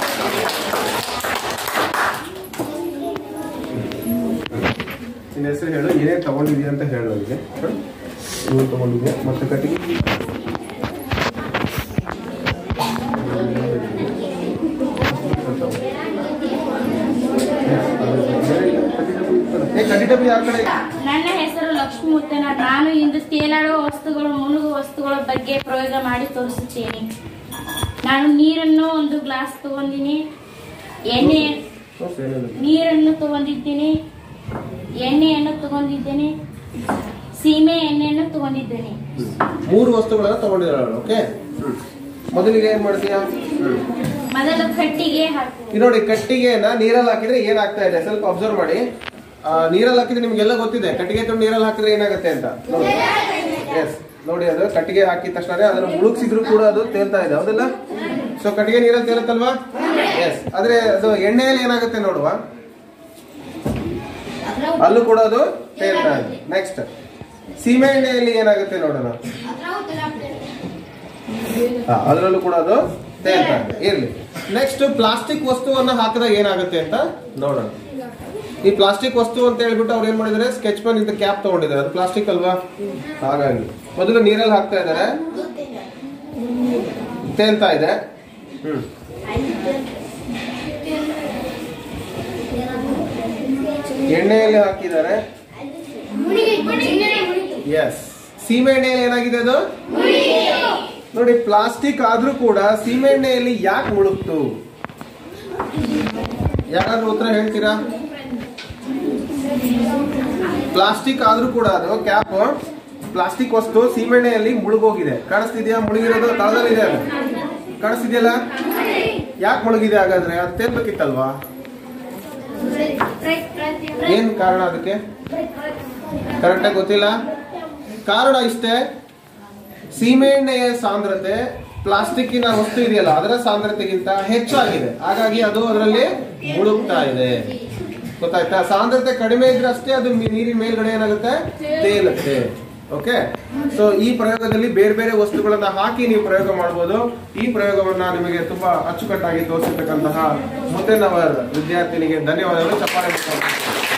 ನಿನ್ನ ಹೆಸರು ಹೇಳು ಏನೇನು ತಗೊಂಡಿದ್ಯಾ ಅಂತ ಹೇಳು ನನಗೆ ಏನು ತಗೊಂಡಿದ್ಯಾ ಮತ್ತೆ ಕಟ್ಟಿಗೆ ನಾನು ಇಂದು ತೇಲಾಡುವ ವಸ್ತುಗಳು ಮುಳುಗುವ ವಸ್ತುಗಳ ಬಗ್ಗೆ ಪ್ರಯೋಗ ಮಾಡಿ ತೋರಿಸುತ್ತೇನೆ ನಾನು ನೀರನ್ನು ಒಂದು ಗ್ಲಾಸ್ ತಗೊಂಡಿನಿ ಎಣ್ಣೆ ನೀರನ್ನು ತಗೊಂಡಿದ್ದೀನಿ ಎಣ್ಣೆಯನ್ನು ತಗೊಂಡಿದ್ದೇನೆ ಸೀಮೆ ಎಣ್ಣೆಯನ್ನು ತಗೊಂಡಿದ್ದೇನೆ ಮೂರು ವಸ್ತುಗಳನ್ನ ತಗೊಂಡಿದ್ದಾಳೆ ಓಕೆ ಮೊದಲಿಗೆ ಏನ್ ಮಾಡ್ತೀಯಾ ಮೊದಲು ಕಟ್ಟಿಗೆ ಹಾಕಿ ಈಗ ನೋಡಿ ಕಟ್ಟಿಗೆನ ನೀರಲ್ಲಿ ಹಾಕಿದ್ರೆ ಏನಾಗ್ತಾ ಇದೆ ಸ್ವಲ್ಪ ಅಬ್ಸರ್ವ್ ಮಾಡಿ ಆ, ನೀರಲ್ಲಿ ಹಾಕಿದ್ರೆ ನಿಮ್ಗೆಲ್ಲ ಗೊತ್ತಿದೆ ಕಟ್ಟಿಗೆ ತೊಗೊಂಡು ನೀರಲ್ಲಿ ಹಾಕಿದ್ರೆ ಏನಾಗುತ್ತೆ ಅಂತ ನೋಡಿ ಎಸ್ ನೋಡಿ ಅದು ಕಟ್ಟಿಗೆ ಹಾಕಿದ ತಕ್ಷಣ ಅದನ್ನು ಮುಳುಗಿಸಿದ್ರು ಕೂಡ ಅದು ತೇಲ್ತಾ ಇದೆ ಹೌದಲ್ಲ ಸೊ ಕಟ್ಟಿಗೆ ನೀರಲ್ಲಿ ತೇಲುತ್ತಲ್ವಾ ಎಸ್ ಆದ್ರೆ ಅದು ಎಣ್ಣೆಯಲ್ಲಿ ಏನಾಗುತ್ತೆ ನೋಡುವ ಅಲ್ಲೂ ಕೂಡ ಅದು ತೇಲ್ತಾ ಇದೆ ನೆಕ್ಸ್ಟ್ ಸೀಮೆ ಎಣ್ಣೆಯಲ್ಲಿ ಏನಾಗುತ್ತೆ ನೋಡೋಣ ಹಾ, ಅದರಲ್ಲೂ ಕೂಡ ಅದು ತೇಲ್ತಾ ಇದೆ ಇರ್ಲಿ ನೆಕ್ಸ್ಟ್ ಪ್ಲಾಸ್ಟಿಕ್ ವಸ್ತುವನ್ನ ಹಾಕಿದಾಗ ಏನಾಗುತ್ತೆ ಅಂತ ನೋಡೋಣ ಈ ಪ್ಲಾಸ್ಟಿಕ್ ವಸ್ತು ಅಂತ ಹೇಳ್ಬಿಟ್ಟು ಅವ್ರು ಏನ್ ಮಾಡಿದ್ದಾರೆ ಸ್ಕೆಚ್ ಪೆನ್ ಇಂದ ಕ್ಯಾಪ್ ತಗೊಂಡಿದ್ದಾರೆ ಅದು ಪ್ಲಾಸ್ಟಿಕ್ ಅಲ್ವಾ ಹಾಗಾಗಿ ಮೊದಲು ನೀರಲ್ಲಿ ಹಾಕ್ತಾ ಇದ್ದಾರೆ ತೇಲ್ತಾ ಇದೆ ಹ್ಮ್ ಎಣ್ಣೆಯಲ್ಲಿ ಹಾಕಿದ್ದಾರೆ ಎಸ್ ಸೀಮೆ ಎಣ್ಣೆಯಲ್ಲಿ ಏನಾಗಿದೆ ಅದು ನೋಡಿ ಪ್ಲಾಸ್ಟಿಕ್ ಆದ್ರೂ ಕೂಡ ಸೀಮೆ ಎಣ್ಣೆಯಲ್ಲಿ ಯಾಕೆ ಮುಳುಗ್ತು ಯಾರಾದ್ರೂ ಉತ್ತರ ಹೇಳ್ತೀರಾ ಪ್ಲಾಸ್ಟಿಕ್ ಆದ್ರೂ ಕೂಡ ಅದು ಕ್ಯಾಪ್ ಪ್ಲಾಸ್ಟಿಕ್ ವಸ್ತು ಸೀಮೆಣ್ಣೆಯಲ್ಲಿ ಮುಳುಗೋಗಿದೆ ಕಾಣಿಸ್ತಿದ್ಯಾ ಮುಳುಗಿರೋದು ತಳದಲ್ಲಿದೆ ಅದು ಕಾಣಿಸ್ತಿದ್ಯಲ್ಲ ಯಾಕೆ ಮುಳುಗಿದೆ ಹಾಗಾದ್ರೆ ಅದು ತೇಲ್ಬೇಕಿತ್ತಲ್ವಾ ಏನ್ ಕಾರಣ ಅದಕ್ಕೆ ಕರೆಕ್ಟಾಗಿ ಗೊತ್ತಿಲ್ಲ ಕಾರಣ ಇಷ್ಟೇ ಸೀಮೆಎಣ್ಣೆಯ ಸಾಂದ್ರತೆ ಪ್ಲಾಸ್ಟಿಕ್ಕಿನ ವಸ್ತು ಇದೆಯಲ್ಲ ಅದರ ಸಾಂದ್ರತೆಗಿಂತ ಹೆಚ್ಚಾಗಿದೆ ಹಾಗಾಗಿ ಅದು ಅದರಲ್ಲಿ ಮುಳುಗ್ತಾ ಇದೆ ಗೊತ್ತಾಯ್ತಾ ಸಾಂದ್ರತೆ ಕಡಿಮೆ ಇದ್ರೆ ಅಷ್ಟೇ ಅದು ಮಿ- ನೀರಿನ ಮೇಲ್ಗಡೆ ಏನಾಗುತ್ತೆ ತೇಲುತ್ತೆ ಓಕೆ ಸೊ ಈ ಪ್ರಯೋಗದಲ್ಲಿ ಬೇರೆ ಬೇರೆ ವಸ್ತುಗಳನ್ನ ಹಾಕಿ ನೀವು ಪ್ರಯೋಗ ಮಾಡಬಹುದು ಈ ಪ್ರಯೋಗವನ್ನ ನಿಮಗೆ ತುಂಬಾ ಅಚ್ಚುಕಟ್ಟಾಗಿ ತೋರಿಸಿರ್ತಕ್ಕಂತಹ ಮುದ್ದೆನವರ್ ವಿದ್ಯಾರ್ಥಿನಿಗೆ ಧನ್ಯವಾದಗಳು ಚಪ್ಪಾಳೆ ಮುಖಾಂತರ.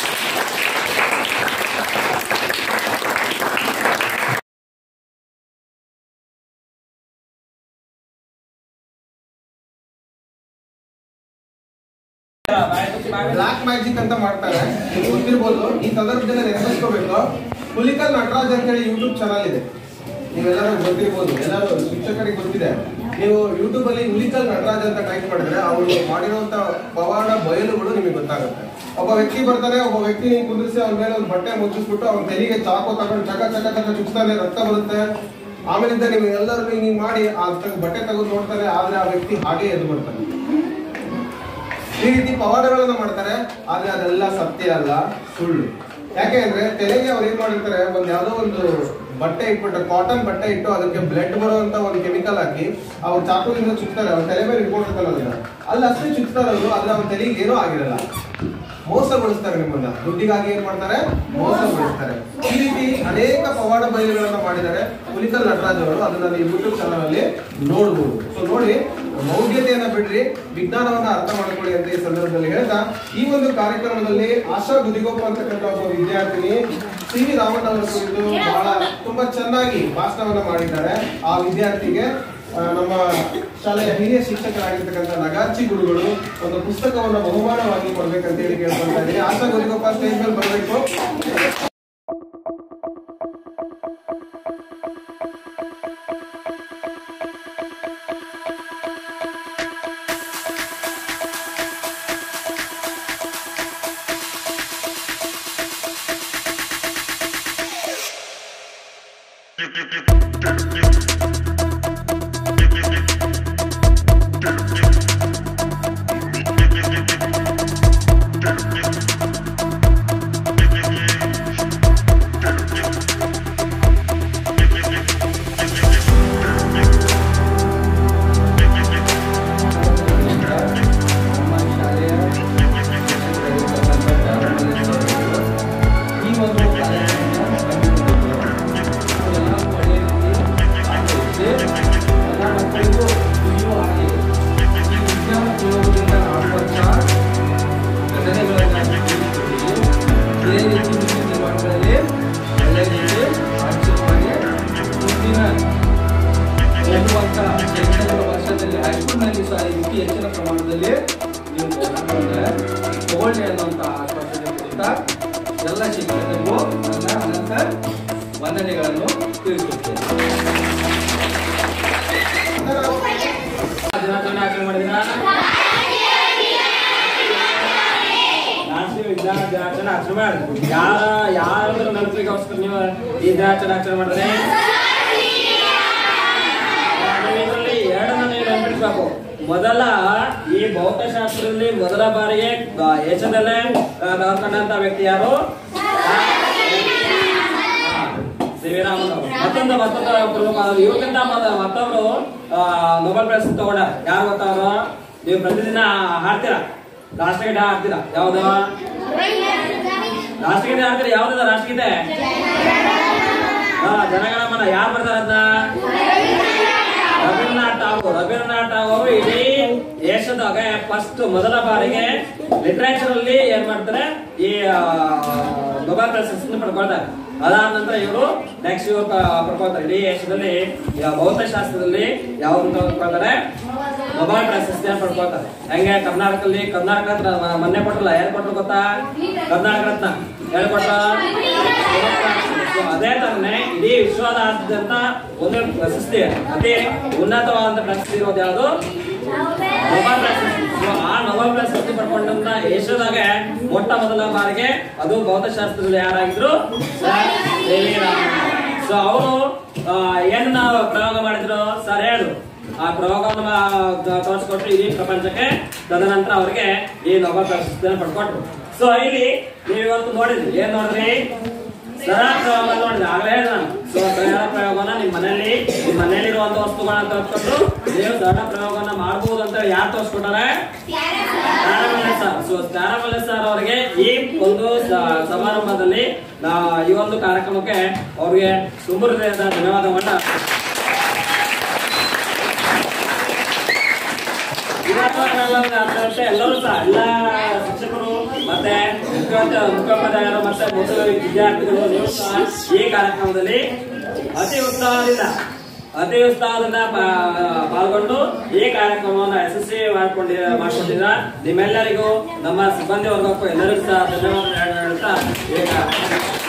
ಬ್ಲಾಕ್ ಮ್ಯಾಜಿಕ್ ಅಂತ ಮಾಡ್ತಾರೆ ನಿಮ್ಗೆ ಗೊತ್ತಿರ್ಬೋದು ಈ ಸಂದರ್ಭದಲ್ಲಿ ನೆನಪಿಸ್ಕೋಬೇಕು ಹುಲಿಕಲ್ ನಟರಾಜ್ ಅಂತ ಹೇಳಿ ಯೂಟ್ಯೂಬ್ ಚಾನಲ್ ಇದೆ ನೀವೆಲ್ಲರೂ ಗೊತ್ತಿರ್ಬೋದು ಎಲ್ಲರೂ ಶಿಕ್ಷಕರಿಗೆ ಗೊತ್ತಿದೆ ನೀವು ಯೂಟ್ಯೂಬ್ ಅಲ್ಲಿ ಹುಲಿಕಲ್ ನಟರಾಜ್ ಅಂತ ಟೈಪ್ ಮಾಡಿದ್ರೆ ಅವರು ಮಾಡಿರುವಂತ ಪವಾಡ ಬಯಲುಗಳು ನಿಮಗೆ ಗೊತ್ತಾಗುತ್ತೆ ಒಬ್ಬ ವ್ಯಕ್ತಿ ಬರ್ತಾನೆ ಒಬ್ಬ ವ್ಯಕ್ತಿ ನೀವು ಕುಂದಿರಿಸಿ ಅವ್ನ ಮೇಲೆ ಒಂದು ಬಟ್ಟೆ ಮುಚ್ಚಿಸ್ಬಿಟ್ಟು ಅವ್ನ ತಲೆಗೆ ಚಾಕು ತಗೊಂಡು ಚಕ ಚಕ ಚಕ ಚುಚ್ತಾನೆ ರಕ್ತ ಬರುತ್ತೆ ಆಮೇಲಿಂದ ನೀವು ಎಲ್ಲರೂ ಹಿಂಗ್ ಮಾಡಿ ಆ ತ- ಬಟ್ಟೆ ತೆಗೆದು ನೋಡ್ತಾನೆ ಆದ್ರೆ ಆ ವ್ಯಕ್ತಿ ಹಾಗೆ ಎದ್ದು ಬರ್ತಾನೆ ಈ ರೀತಿ ಪವಾಡಗಳನ್ನ ಮಾಡ್ತಾರೆ ಆದ್ರೆ ಅದೆಲ್ಲ ಸತ್ಯ ಅಲ್ಲ ಸುಳ್ಳು ಯಾಕೆ ಅಂದ್ರೆ ತೆಲೆಗೆ ಅವ್ರು ಏನ್ ಮಾಡಿರ್ತಾರೆ ಒಂದ್ ಯಾವ್ದೋ ಒಂದು ಬಟ್ಟೆ ಇಟ್ಬಿಟ್ಟು ಕಾಟನ್ ಬಟ್ಟೆ ಇಟ್ಟು ಅದಕ್ಕೆ ಬ್ಲಡ್ ಬರುವಂತ ಒಂದು ಕೆಮಿಕಲ್ ಹಾಕಿ ಅವ್ರು ಚಾಕುವಿಂದ ಚುಚ್ತಾರೆ ಅವ್ರ ತಲೆ ಮೇಲೆ ಇಟ್ಕೊಂಡಿರ್ತಾರಲ್ಲ ಅದನ್ನ ಅಲ್ಲಿ ಅಷ್ಟೇ ಚುಚ್ತಾರಲ್ಲ ಆದ್ರೆ ಅವ್ರ ತಲೆಗೆ ಏನೂ ಆಗಿರಲ್ಲ ಮೋಸಗೊಳಿಸ್ತಾರೆ ನಿಮ್ಮನ್ನ ದುಡ್ಡಿಗಾಗಿ ಏನ್ ಮಾಡ್ತಾರೆ ಮೋಸಗೊಳಿಸ್ತಾರೆ ಈ ರೀತಿ ಅನೇಕ ಪವಾಡ ಬಯಲುಗಳನ್ನ ಮಾಡಿದ್ದಾರೆ ಹುಲಿಕಲ್ ನಟರಾಜ್ ಅವರು ಅದನ್ನ ನೀವು ಯೂಟ್ಯೂಬ್ ಚಾನಲ್ ಅಲ್ಲಿ ನೋಡ್ಬೋದು ಸೊ ನೋಡಿ ಮೌಢ್ಯತೆಯನ್ನ ಬಿಡ್ರಿ ವಿಜ್ಞಾನವನ್ನ ಅರ್ಥ ಮಾಡ್ಕೊಳ್ಳಿ ಅಂತ ಈ ಸಂದರ್ಭದಲ್ಲಿ ಹೇಳ್ತಾ ಈ ಒಂದು ಕಾರ್ಯಕ್ರಮದಲ್ಲಿ ಆಶಾ ಗುದಿಗೋಪ ಅಂತಕ್ಕಂಥ ಒಬ್ಬ ವಿದ್ಯಾರ್ಥಿನಿ ಸಿ ವಿ ರಾಮಣ್ಣ ಅವರ ಕುರಿತು ಬಹಳ ತುಂಬಾ ಚೆನ್ನಾಗಿ ಭಾಷಣವನ್ನ ಮಾಡಿದ್ದಾರೆ ಆ ವಿದ್ಯಾರ್ಥಿಗೆ ಆ, ನಮ್ಮ ಶಾಲೆಯ ಹಿರಿಯ ಶಿಕ್ಷಕರಾಗಿರ್ತಕ್ಕಂಥ ನಗಾರ್ಚಿ ಗುರುಗಳು ಒಂದು ಪುಸ್ತಕವನ್ನು ಬಹುಮಾನವಾಗಿ ಕೊಡ್ಬೇಕಂತ ಹೇಳಿ ಕೇಳ್ಕೊಳ್ತಾ ಇದ್ದೀನಿ ಆಶಾ ಗುದಿಗೋಪ ಸ್ಟೇಜ್ ಮೇಲೆ ಬರಬೇಕು ಈ ಒಂದು ಕಾರ್ಯಕ್ರಮವನ್ನು ಎಲ್ಲ ಮಕ್ಕಳಿಗೂ ತಿಳಿಯುವ ಹಾಗೆ ಧನ್ಯವಾದಗಳನ್ನು ತಿಳಿಸುತ್ತೇನೆ ದಿನಾಚರಣೆ ಆಚರಣೆ ಮಾಡಿದಿರಾ ರಾಷ್ಟ್ರೀಯ ವಿಜ್ಞಾನ ದಿನಾಚರಣೆ ಆಚರಣೆ ಮಾಡಿ ಯಾರ ಯಾರಾದ್ರೂ ನೆನಪಿಗೋಸ್ಕರ ನೀವು ಈ ದಿನಾಚರಣೆ ಆಚರಣೆ ಮಾಡಿದ್ರೆ ಇದರಲ್ಲಿ ಎರಡನ್ನ ನೀವು ನೆನಪಿಡ್ಬೇಕು ಮೊದಲ ಈ ಭೌತಶಾಸ್ತ್ರದಲ್ಲಿ ಮೊದಲ ಬಾರಿಗೆ ಆ, ದೇಶದಲ್ಲೇ ಕಂಡಂತ ವ್ಯಕ್ತಿ ಯಾರು ಶ್ರೀರಾಮನ್ ಅವರು ಮತ್ತೊಂದು ಮತ್ತೊಂದು ಪ್ರಮುಖ ಇವಕ್ಕಿಂತ ಮೊದ- ಮತ್ತೊಬ್ರು ಆ, ನೊಬೆಲ್ ಪ್ರೈಸ್ ತಗೊಂಡ ಯಾರು ಗೊತ್ತವ್ರು ನೀವು ಪ್ರತಿದಿನ ಹಾಡ್ತೀರಾ ರಾಷ್ಟ್ರಗೀತೆ ಹಾಡ್ತೀರಾ ಯಾವ್ದು ರಾಷ್ಟ್ರಗೀತೆ ಹಾಡ್ತೀರಾ ಯಾವ್ದದ ರಾಷ್ಟ್ರಗೀತೆ ಹಾ ಜನಗಣಮನ ಯಾರು ಬರ್ತಾರ ಅದನ್ನ ರವೀಂದ್ರನಾಥ್ ಟಾಗೂರ್ ರವೀಂದ್ರನಾಥ್ ಟಾಗೂರ್ ಇಡೀ ದೇಶದಾಗ ಫಸ್ಟ್ ಮೊದಲ ಬಾರಿಗೆ ಲಿಟರೇಚರ್ ಅಲ್ಲಿ ಏನ್ ಮಾಡ್ತಾರೆ ಈ ಆ, ನೊಬೆಲ್ ಪ್ರಶಸ್ತಿ ಪಡ್ಕೊಳ್ತಾರೆ ಅದಾದ ನಂತರ ಇವರು ನೆಕ್ಸ್ಟ್ ಇವರು ಪಡ್ಕೊಳ್ತಾರೆ ಇಡೀ ದೇಶದಲ್ಲಿ ಯಾವ ಭೌತಶಾಸ್ತ್ರದಲ್ಲಿ ಯಾವ್ದು ಪಡ್ಕೊಳ್ತಾರೆ ನೊಬೆಲ್ ಪ್ರಶಸ್ತಿಯನ್ನು ಪಡ್ಕೊಳ್ತಾರೆ ಹೆಂಗೆ ಕರ್ನಾಟಕದಲ್ಲಿ ಕರ್ನಾಟಕ ರತ್ನ ಮ- ಮೊನ್ನೆ ಕೊಟ್ಟಲ್ಲ ಯಾರು ಕೊಟ್ಟರು ಗೊತ್ತಾ ಕರ್ನಾಟಕ ರತ್ನ ಯಾರು ಕೊಟ್ಟ So, ಅದೇ ತರನೇ ಇಡೀ ವಿಶ್ವದಾದ್ಯಂತ ಒಂದು ಪ್ರಶಸ್ತಿ ಅತಿ ಉನ್ನತವಾದ ಪ್ರಶಸ್ತಿ ಇರೋದು ಯಾವುದು ನೊಬೆಲ್ ಪ್ರಶಸ್ತಿ So, ಆ ನೊಬೆಲ್ ಪ್ರಶಸ್ತಿ ಪಡ್ಕೊಂಡಂತ ಏಷ್ಯಾದಾಗ ಮೊಟ್ಟ ಮೊದಲ ಬಾರಿಗೆ ಅದು ಭೌತಶಾಸ್ತ್ರದಲ್ಲಿ ಯಾರಾಗಿದ್ರು ಸರ್ ವಿ ರಾಮನ್ ಸೊ ಅವರು ಏನ್ ನಾವು ಪ್ರಯೋಗ ಮಾಡಿದ್ರು ಸರ್ ಹೇಳಿದ್ರು ಆ ಪ್ರಯೋಗವನ್ನು ಮಾ- ತೋರಿಸ್ಕೊಟ್ರು ಇಡೀ ಪ್ರಪಂಚಕ್ಕೆ ತದನಂತರ ಅವರಿಗೆ ಈ ನೊಬೆಲ್ ಪ್ರಶಸ್ತಿಯನ್ನು ಪಡ್ಕೊಟ್ರು ಸೊ ಇಲ್ಲಿ ನೀವು ಇವತ್ತು ನೋಡಿದ್ರಿ ಏನ್ ನೋಡಿದ್ರಿ ಸರಳ ಪ್ರಯೋಗ ನೋಡಿದ್ರೆ ಆಗಲೇ ಹೇಳಿದೆ ನಾನು ಸೊ ಸರಳ ಪ್ರಯೋಗನ ನಿಮ್ಮ ಮನೆಯಲ್ಲಿ ನಿಮ್ಮ ಮನೆಯಲ್ಲಿರುವಂತ ವಸ್ತುಗಳನ್ನ ತೋರಿಸ್ಕೊಂಡು ನೀವು ಸರಳ ಪ್ರಯೋಗನ ಮಾಡಬಹುದು ಅಂತ ಹೇಳಿ ಯಾರು ತೋರಿಸ್ಕೊಟ್ಟಾರೆ ಜ್ಞಾನಮಲ್ಲೆ ಸರ್ ಸೊ ಜ್ಞಾನಮಲ್ಲೆ ಸರ್ ಅವರಿಗೆ ಈ ಒಂದು ಸ- ಸಮಾರಂಭದಲ್ಲಿ ನಾ- ಈ ಒಂದು ಕಾರ್ಯಕ್ರಮಕ್ಕೆ ಅವ್ರಿಗೆ ತುಂಬ ಹೃದಯದ ಧನ್ಯವಾದವನ್ನ ಇವತ್ತು ಎಲ್ಲರೂ ಸಹ ಎಲ್ಲ ಶಿಕ್ಷಕರು ಮತ್ತೆ ಮುಖ್ಯ ಮುಖ್ಯೋಪಾಧ್ಯಾಯರು ಮತ್ತೆ ಮೊದಲ ವಿದ್ಯಾರ್ಥಿಗಳು ನೀವು ಸಹ ಈ ಕಾರ್ಯಕ್ರಮದಲ್ಲಿ ಅತಿ ಉತ್ಸಾಹದಿಂದ ಅತಿ ಉತ್ಸಾಹದಿಂದ ಪಾ- ಪಾಲ್ಗೊಂಡು ಈ ಕಾರ್ಯಕ್ರಮವನ್ನು ಯಶಸ್ವಿ ಮಾಡ್ಕೊಂಡಿ ಮಾಡ್ಕೊಂಡಿದ್ರ ನಿಮ್ಮೆಲ್ಲರಿಗೂ ನಮ್ಮ ಸಿಬ್ಬಂದಿ ವರ್ಗಕ್ಕೂ ಎಲ್ಲರಿಗೂ ಸಹ ಧನ್ಯವಾದ ಹೇಳ್ತಾ ಈ ಕಾರ್ಯಕ್ರಮ